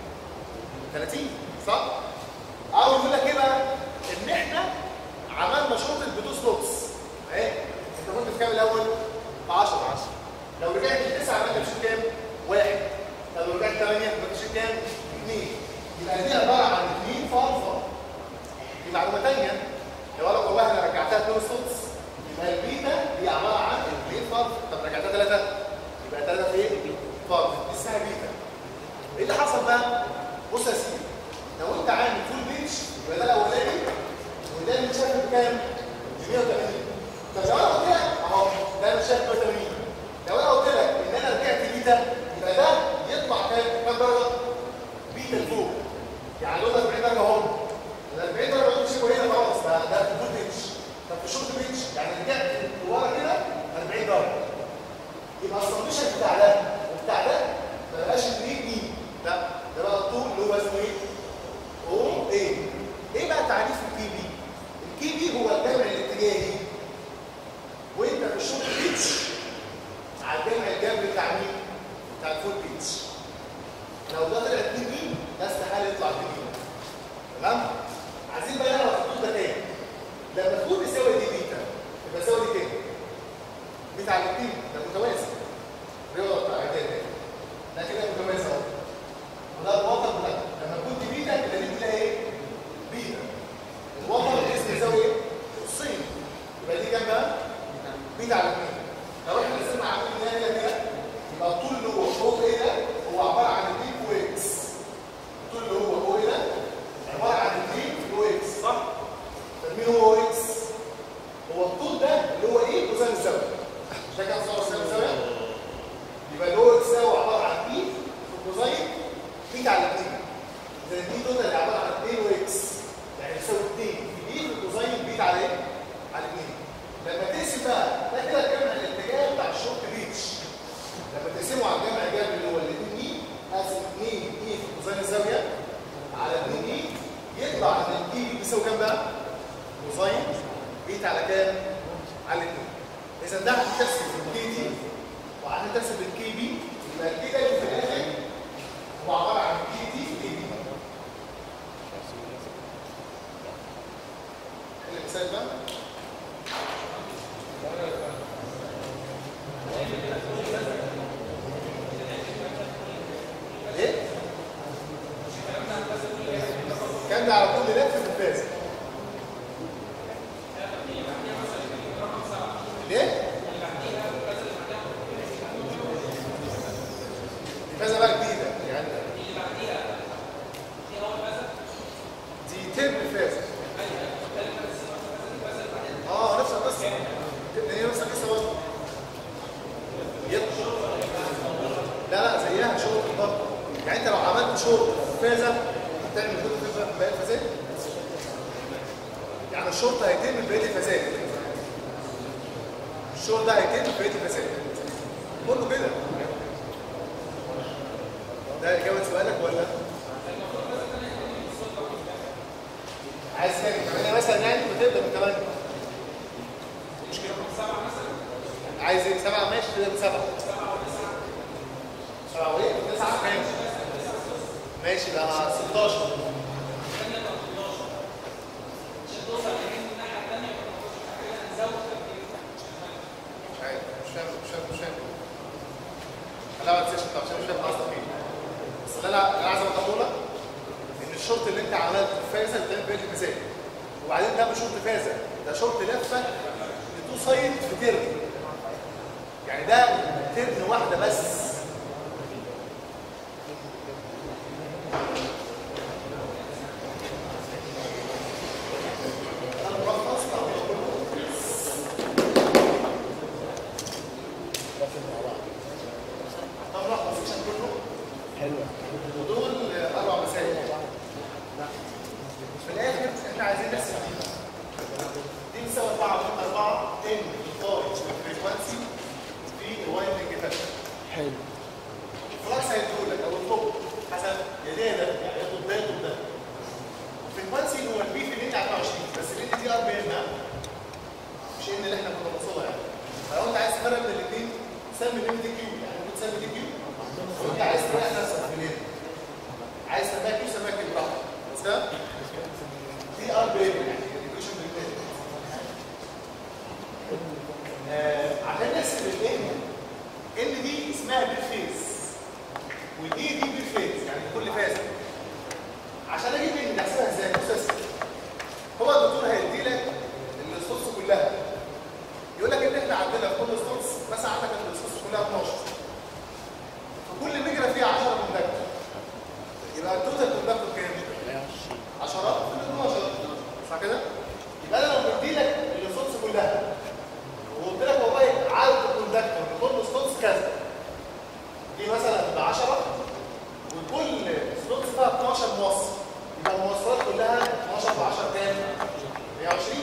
30 صح؟ او يقول لك ايه بقى؟ ان احنا عملنا شرطه بدو سلوتس اهي انت كنت في كام الاول؟ ب 10 10 لو رجعت لتسعه عملت بشيل كام؟ واحد طب لو رجعت 8 بشيل كام؟ 2 يبقى دي عباره عن 2 في الفا دي معلومه ثانيه لو انا والله انا رجعتها 2 سلوتس يبقى البيتا دي عباره عن 2 في الفا طب رجعتها 3 يبقى 3 في ايه؟ فاضي دي اسمها بيتا ايه اللي حصل بقى؟ بص يا سيدي لو انت عامل فول بيتش يبقى ده الاولاني وده اللي شاف بكام؟ ب 180 طب لو انا قلت لك اهو ده اللي شاف 180 لو انا قلت لك ان انا رجعت بيتا يبقى ده يطلع كام؟ كام درجه؟ بيتا لفوق يعني دول 40 درجه اهو ال 40 درجه دول شبه هنا خلاص ده ده فول بيتش طب في شورت بيتش يعني رجعت لورا كده 40 درجه يبقى السبمشن بتاع ده وبتاع ده ما بقاش 2 مين لا ده بقى الطول اللي هو اسمه ايه؟ او ايه ايه بقى تعريف الكي بي الكي بي هو الجمع الاتجاهي وانت في الشورت بيتش على الجمع الجبري بتاع مين؟ بتاع الفول بيتش لو ده طلع 2 مين ده استحاله يطلع 2 مين تمام؟ عايزين بقى نعرف الطول ده كام؟ لما الطول يساوي دي بيتا يبقى يساوي دي كام؟ بيتا على الاثنين ده متوازي رياضه بتاع اعداد ده كده متوازي اهو وده الوتر ده لما كنت بيتا يبقى دي كده ايه؟ بيتا الوتر الاسم يساوي ايه؟ نصين يبقى دي كام بقى؟ بيتا على اثنين لو احنا رسمنا عاملين ده هنا كده يبقى الطول اللي هو فوق ايه ده هو عباره عن 2 كو اكس الطول اللي هو فوق ايه ده عباره عن 2 كو اكس صح؟ طب مين هو اكس؟ هو الطول ده اللي هو ايه؟ كوسين الزاويه مش ده كده صار كوسين الزاويه؟ يبقى اللي هو اكس ده هو عباره عن ايه؟ في كوسين بيتا على 2 اذا دي توتال اللي عباره عن 2 واكس يعني يساوي 2 في في الكوزاين بيت على ايه؟ على 2 لما تقسم بقى ده كده الجمع الاتجاه بتاع الشورت ريتش لما تقسمه على الجمع الايجابي اللي هو ال 2 اي اقسم 2 اي في كوزاين الزاويه على 2 اي يطلع ان الاي بيساوي كام بقى؟ كوزاين بيت على كام؟ على 2 اذا ده هتحسب الكي دي وعشان تحسب الكي بي يبقى الكي ده في الاخر هو عباره عن كي دي في كي بي المثال ده ايه؟ كان ده على كل لف في الفاز ليه؟ دي فازة بقى جديدة يعني دي ترم فازة اه نفس القصة هي نفس القصة برضه يط- لا لا زيها شورت برضه يعني انت لو عملت شورت فازة هتعمل شورت في باقي الفازات يعني الشورت هيتم في بقية الفازات الشورت ده هيتم في بقية الفازات كله كده ده إجابة سؤالك ولا؟ عايز تاني كمان مثلا يعني بتبدأ من 8 مش كده؟ سبعة مثلا عايز ايه؟ سبعة ماشي تبدأ من سبعة سبعة وايه؟ تسعة ماشي ماشي ده 16 مش عارف مش فاهم مش فاهم مش فاهم لا ما تنساش انت عشان مش فاهم قصدك ايه بس اللي انا انا عايز اوضحه لك ان الشورت اللي انت عملته في فازه بتعمل بيه المثال وبعدين ده مش شورت فازه ده شورت لفه لتو سايد في ترن يعني ده ترن واحده بس ده الملخص بتاع الموضوع كله. ده ملخص السيشن كله حلوة ودول اربع مسائل في الاخر احنا عايزين نحسب دي دي بتساوي 4 من 4 ان الطارج بالفريكونسي في الوايندنج فاكتور حلو الفلكس هيديهولك او الطب حسب يا ده يا ده يعني ياخد ده ياخد ده الفريكونسي هو البي في اللي 24 بس اللي دي ار بي ان مش ان اللي احنا كنا بنوصلها يعني فلو انت عايز تفرق بين الاثنين سمي الام دي كيو يعني ممكن تسمي دي كيو وانت عايز تريح نفسك في الليل عايز تسميها كيو سميها كيو براحتك بس ده دي ار بي ان يعني الايكويشن بالكامل آه، عشان نحسب الان ان دي اسمها بالفيز ودي دي بالفيز يعني كل فازه عشان اجيب ان نحسبها ازاي بص يا سيدي. هو الدكتور هيدي لك السورس كلها يقول لك ان احنا عندنا في كل سورس مثلا عندك السورس كلها 12 فكل مجرى فيها 10 كوندكتور يبقى التوتال كوندكتور كام؟ 10 في 12 صح كده؟ يبقى انا لو بدي لك السورس كلها وقلت لك والله عدد الكوندكتور لكل سلوتس كذا دي مثلا ب 10 وكل سلوتس فيها 12 موصل يبقى المواصلات كلها 12 ب 10 كام؟ 120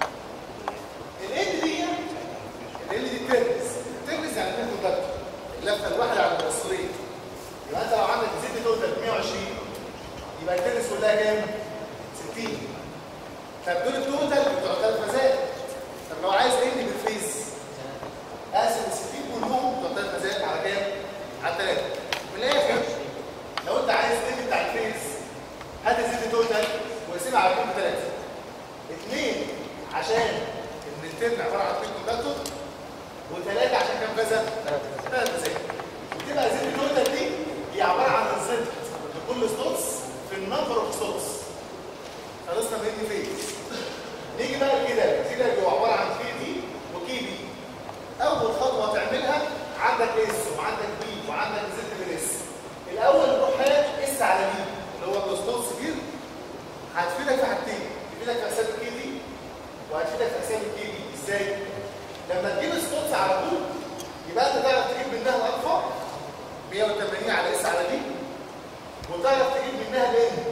ال دي ال دي ترمز ترمز يعني اثنين كوندكتور اللفه الواحده على الموصلين يبقى انت لو عندك زد توتال 120 يبقى الترمز كلها كام؟ 60 طب دول التوتال بتوع ثلاث فازات طب لو عايز ان بالفيز اقسم ال 60 كلهم بتوع ثلاث فازات على كام؟ على ثلاثه من الاخر لو انت عايز ان بتاع الفيز هات الزد توتال واقسمها على كل ثلاثه اثنين عشان ان الترن عباره عن اثنين كوندكتور وثلاثه عشان كام فازه؟ ثلاث فازات وتبقى الزد توتال دي هي عباره عن الزد لكل ستوتس في النمبر اوف ستوتس خلصنا من دي فيز نيجي بقى لكده كده اللي هو عباره عن كي دي وكي بي اول خطوه تعملها عندك اس وعندك بي وعندك زد من اس الاول نروح هات اس على بي اللي هو الستوتس كبير هتفيدك في حاجتين تفيدك في حساب الكي دي وهتفيدك في حساب الكي بي ازاي لما تجيب الستوتس على طول يبقى انت تعرف تجيب منها الاكبر 180 على اس على بي وتعرف تجيب منها الان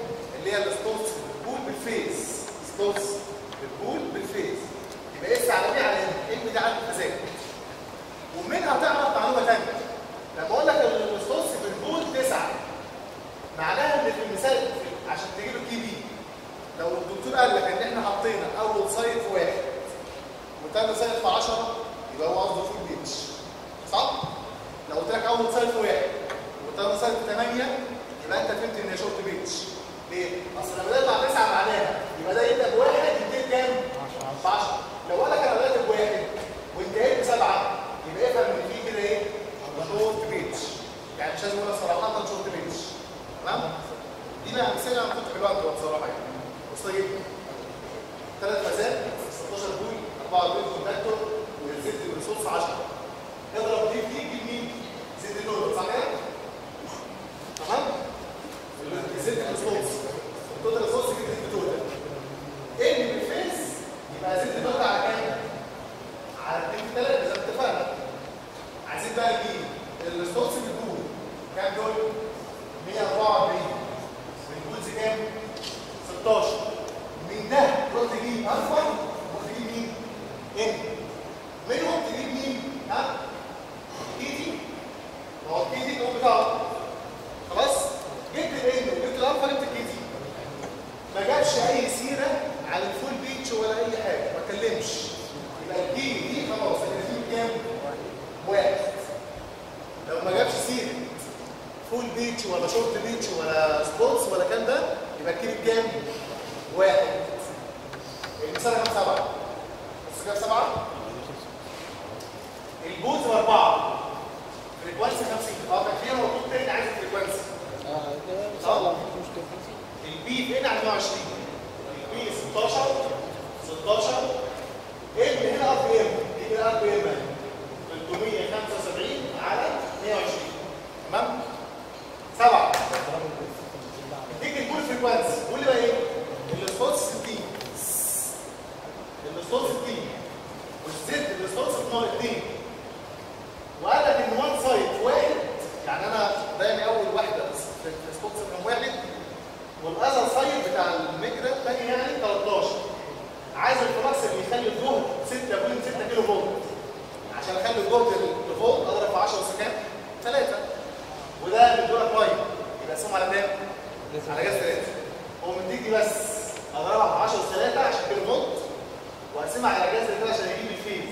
اللي هي السبوتس بالبول بالفيس سبوتس بالبول بالفيس يبقى اس على بي على ام ام دي عدد الفازات ومنها تعرف معلومه ثانيه لما اقول لك السبوتس بالبول تسعه معناها ان في المثال في- عشان تجيب الكي بي لو الدكتور قال لك ان احنا حطينا اول سايت في واحد وتاني سايت في 10 يبقى هو قصده فول بيتش صح؟ لو قلت لك اول سايت في واحد وتاني سايت في 8 يبقى انت فهمت ان هي شورت بيتش ليه؟ اصل لما ده يطلع 9 معناها يبقى ده يبدا بواحد ينتهي كام؟ ب 10 لو قال لك انا بدات بواحد وانتهيت بسبعه يبقى افهم ان في كده ايه؟ شورت بيتش يعني مش لازم اقول لك صراحه شورت بيتش تمام؟ دي بقى امثله انا كنت حلوه انتوا بصراحه يعني بسيطه جدا ثلاث فازات 16 بوي 44 كونتاكتور والزد والريسورس 10 اضرب دي في دي تجيب مين؟ زد دول صح كده؟ تمام؟ الزد والريسورس التوتال ريسورس يجيب زد توتال ان بالفيس يبقى زد توتال على كام؟ على 2 في 3 زي ما اتفقنا عايزين بقى نجيب الريسورس بالبول كام دول؟ 144 والبولز كام؟ 16 من ده تروح تجيب الفا وتجيب مين؟ ان منهم تجيب مين؟ ها؟ كيتي ما هو الكيتي هو بتاعه خلاص؟ جبت الان وجبت الالفا جبت الكيتي ما جابش اي سيره على الفول بيتش ولا اي حاجه ما اتكلمش يبقى الكي دي خلاص الاثنين كام؟ واحد لو ما جابش سيره فول بيتش ولا شورت بيتش ولا سبورتس ولا كام ده يبقى الكيلو بكام؟ واحد المثال كام سبعة؟ بص كام سبعة؟ البوز بأربعة فريكوانسي 50 اه كان فيها مطلوب تاني عايز فريكوانسي اه كده ان شاء الله مفيش مشكله البي في هنا على 120 البي 16 16 ام هنا ار بي ام دي كده ار بي ام 375 على 120 تمام؟ سبعة ديك البول فريكوانسي قول لي بقى ايه؟ الريسبونس 60 الريسبونس 60 والزد الريسبونس 2 وقال لك ان وان سايد واحد يعني انا دايما اول واحده في الريسبونس رقم واحد والاذر سايد بتاع المجرى الثاني يعني 13 عايز الفلكس اللي يخلي الجهد 6.6 كيلو فولت عشان اخلي الجهد الفولت اضرب في 10 سكان 3 وده بيدوها كويس يبقى اسمه على كام؟ على جهاز 3 هو مديك دي بس اضربها في 10 3 عشان كيلو فولت واقسمها على جهاز 3 عشان يجيب الفيز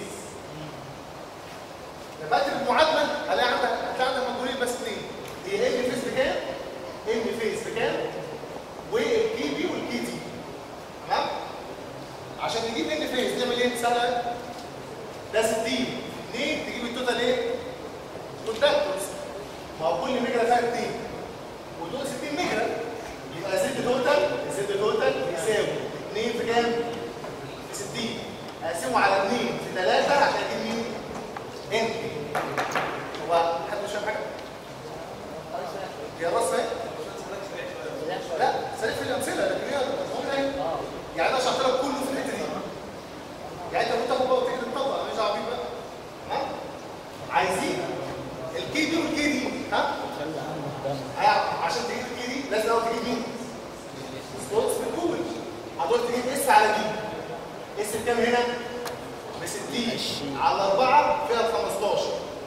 لما اكتب المعادله هلاقي عندك هتلاقي عندك مجهولين بس اثنين هي ام فيز بكام؟ ام فيز بكام؟ والكي بي والكي تي تمام؟ عشان نجيب ان فيز نعمل ايه؟ سهله ده 60 2 تجيب التوتال ايه؟ كونتاكتورز ما هو كل ميجرا فيها 2 ودول 60 ميجرا يبقى زد توتال زد توتال يساوي 2 في كام؟ في 60 اقسمه على 2 في 3 عشان اجيب مين؟ ان هو حد مش فاهم حاجه؟ هي الراس اهي؟ لا سريع في الامثله لكن هي مفهوم ايه؟ يعني انا شرحت لك كله في الحته دي يعني انت وانت بابا تيجي تطبق انا مش عارف بقى تمام عايزين الكي دي والكي دي ها ها، عشان تجيب الكي دي لازم الاول تجيب مين سبوتس في جوجل هتقول تجيب اس على دي اس بكام هنا ب 60 على 4 فيها 15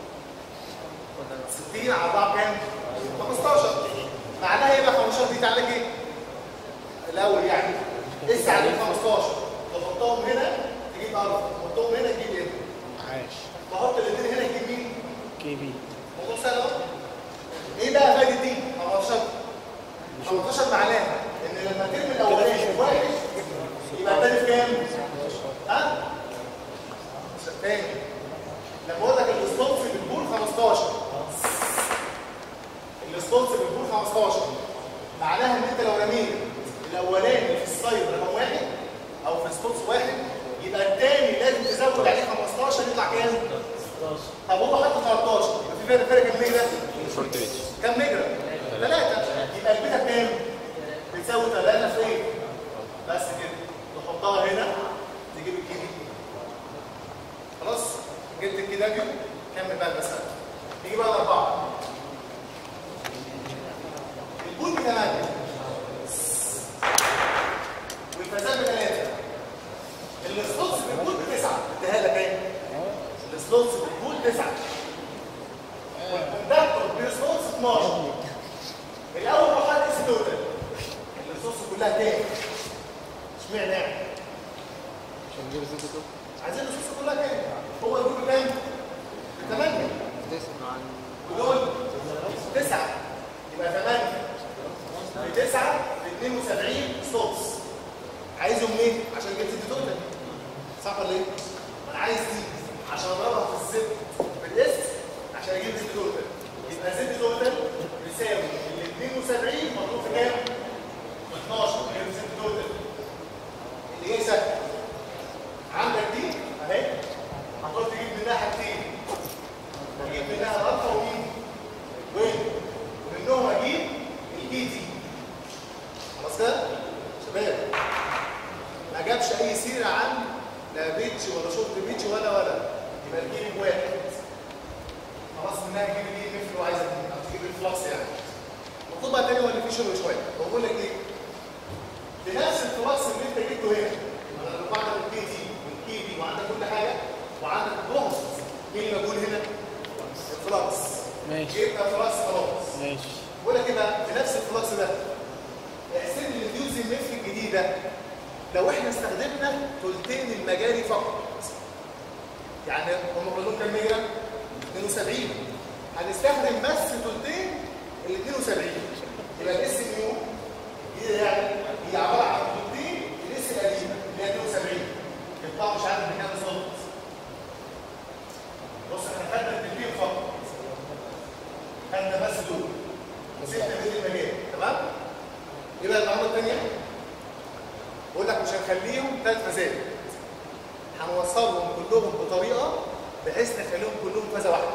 60 على 4 كام 15 معناها ايه بقى 15 دي تعالى ايه الاول يعني اس على 15 تحطهم هنا تجيب ارض تحطهم هنا تجيب ايه عاش تحط الاثنين هنا تجيب مين كي بي موضوع سهل اهو ايه بقى فايده دي 15 15 معناها ان لما ترمي الاولاني واحد يبقى الثاني في كام ها تاني لما اقول لك الريسبونس بالبول 15 الريسبونس بالبول 15 معناها ان انت لو رميت الاولاني في السايد رقم واحد او في ريسبونس واحد يبقى الثاني لازم تزود عليه 15 يطلع كام؟ 16 طب هو حط 13 يبقى في فرق فرق كام مجرى؟ شورت بيتش كام مجرى؟ ثلاثة يبقى البيتا كام؟ بتساوي 3 في ايه؟ بس كده تحطها هنا تجيب الكي دي خلاص جبت الكي دبليو كمل بقى المسألة نيجي بقى الأربعة البول ب 8 كلها كام؟ اشمعنى يعني؟ عشان نجيب الزيت ده عايزين النصوص كلها كام؟ هو يقول كام؟ 8 تسمع عن ودول 9 يبقى 8 ب 9 ب 72 سدس عايزهم ليه؟ عشان اجيب زد توتال صح ولا ايه؟ ما انا عايز دي عشان اضربها في الزد بالاس عشان اجيب زد توتال يبقى زد توتال بيساوي ال 72 مضروب في كام؟ في 12 اجيب زد توتال اللي هي سهله عندك دي اهي هتقعد تجيب منها حاجتين اجيب منها الالفا ومين؟ وين؟ ومنهم اجيب البي دي خلاص كده؟ شباب ما جابش اي سيره عن لا بيتش ولا شورت بيتش ولا ولا يبقى تجيب واحد خلاص منها تجيب ايه مثل وعايزه تجيب او تجيب الفلكس يعني المفروض بقى تاني هو اللي فيه شغل شويه بقول لك ايه بنفس الفلكس اللي انت جبته هنا انا لو بعمل البي دي والبي دي وعندك كل حاجه وعندك البرومس مين اللي موجود هنا؟ الفلكس ماشي جبت الفلكس خلاص ماشي بقول لك ايه بقى بنفس الفلكس ده احسب لي الفيوز الميف الجديده لو احنا استخدمنا ثلثين المجاري فقط يعني هم كلهم كام ميجا 72 هنستخدم بس ثلثين ال 72 يبقى الاس نيو هي يعني هي عباره عن ثلثين الاس القديمه اللي هي 72 يطلعوا مش عارف بكام بالظبط بص احنا خدنا الثلثين فقط خدنا بس دول وسيبنا بين المجال تمام يبقى المعلومه الثانيه بقول لك مش هنخليهم ثلاث فازات هنوصلهم كلهم بطريقه بحيث نخليهم كلهم فازه واحده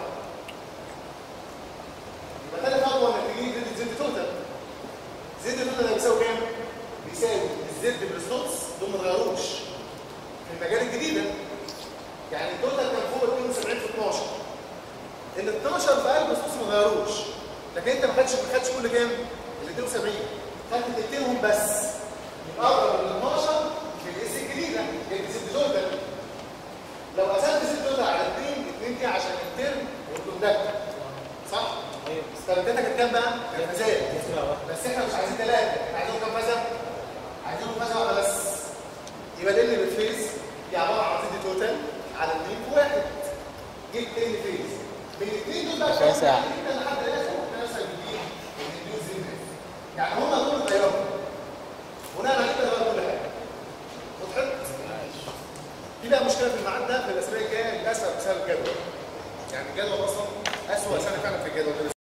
يبقى ثالث خطوه انك تجيب زد زد توتال زد توتال ده بيساوي كام؟ بيساوي الزد بالسدس دول ما اتغيروش في المجال الجديده يعني التوتال كان فوق 72 في 12 ال 12 في قلب السدس ما اتغيروش لكن انت ما خدتش ما خدتش كل كام؟ ال 72 خدت تلتينهم بس يبقى اقرب ال 12 في الاس الجديده جبت زد توتال لو قسمت زد توتال على 2 2 دي عشان الترم والكوندكتور صح؟ ايوه استخدمتها كانت كام بقى؟ كانت فازات بس احنا مش عايزين ثلاثه احنا عايزين كام فازه؟ عايزين فازه واحده بس يبقى ده اللي بالفيز دي عباره عن زد توتال على 2 في 1 جيب تاني فيز من الاثنين دول بقى عشان ساعة. انت لحد الاخر نفسك بتجيب الريديوز انفيز يعني هم دول غيرهم بناء على كده غير كل حاجه وضحت؟ في بقى مشكله في الميعاد ده في الاسابيع الجايه للاسف بسبب الجدول يعني الجدول اصلا اسوء سنه فعلا في الجدول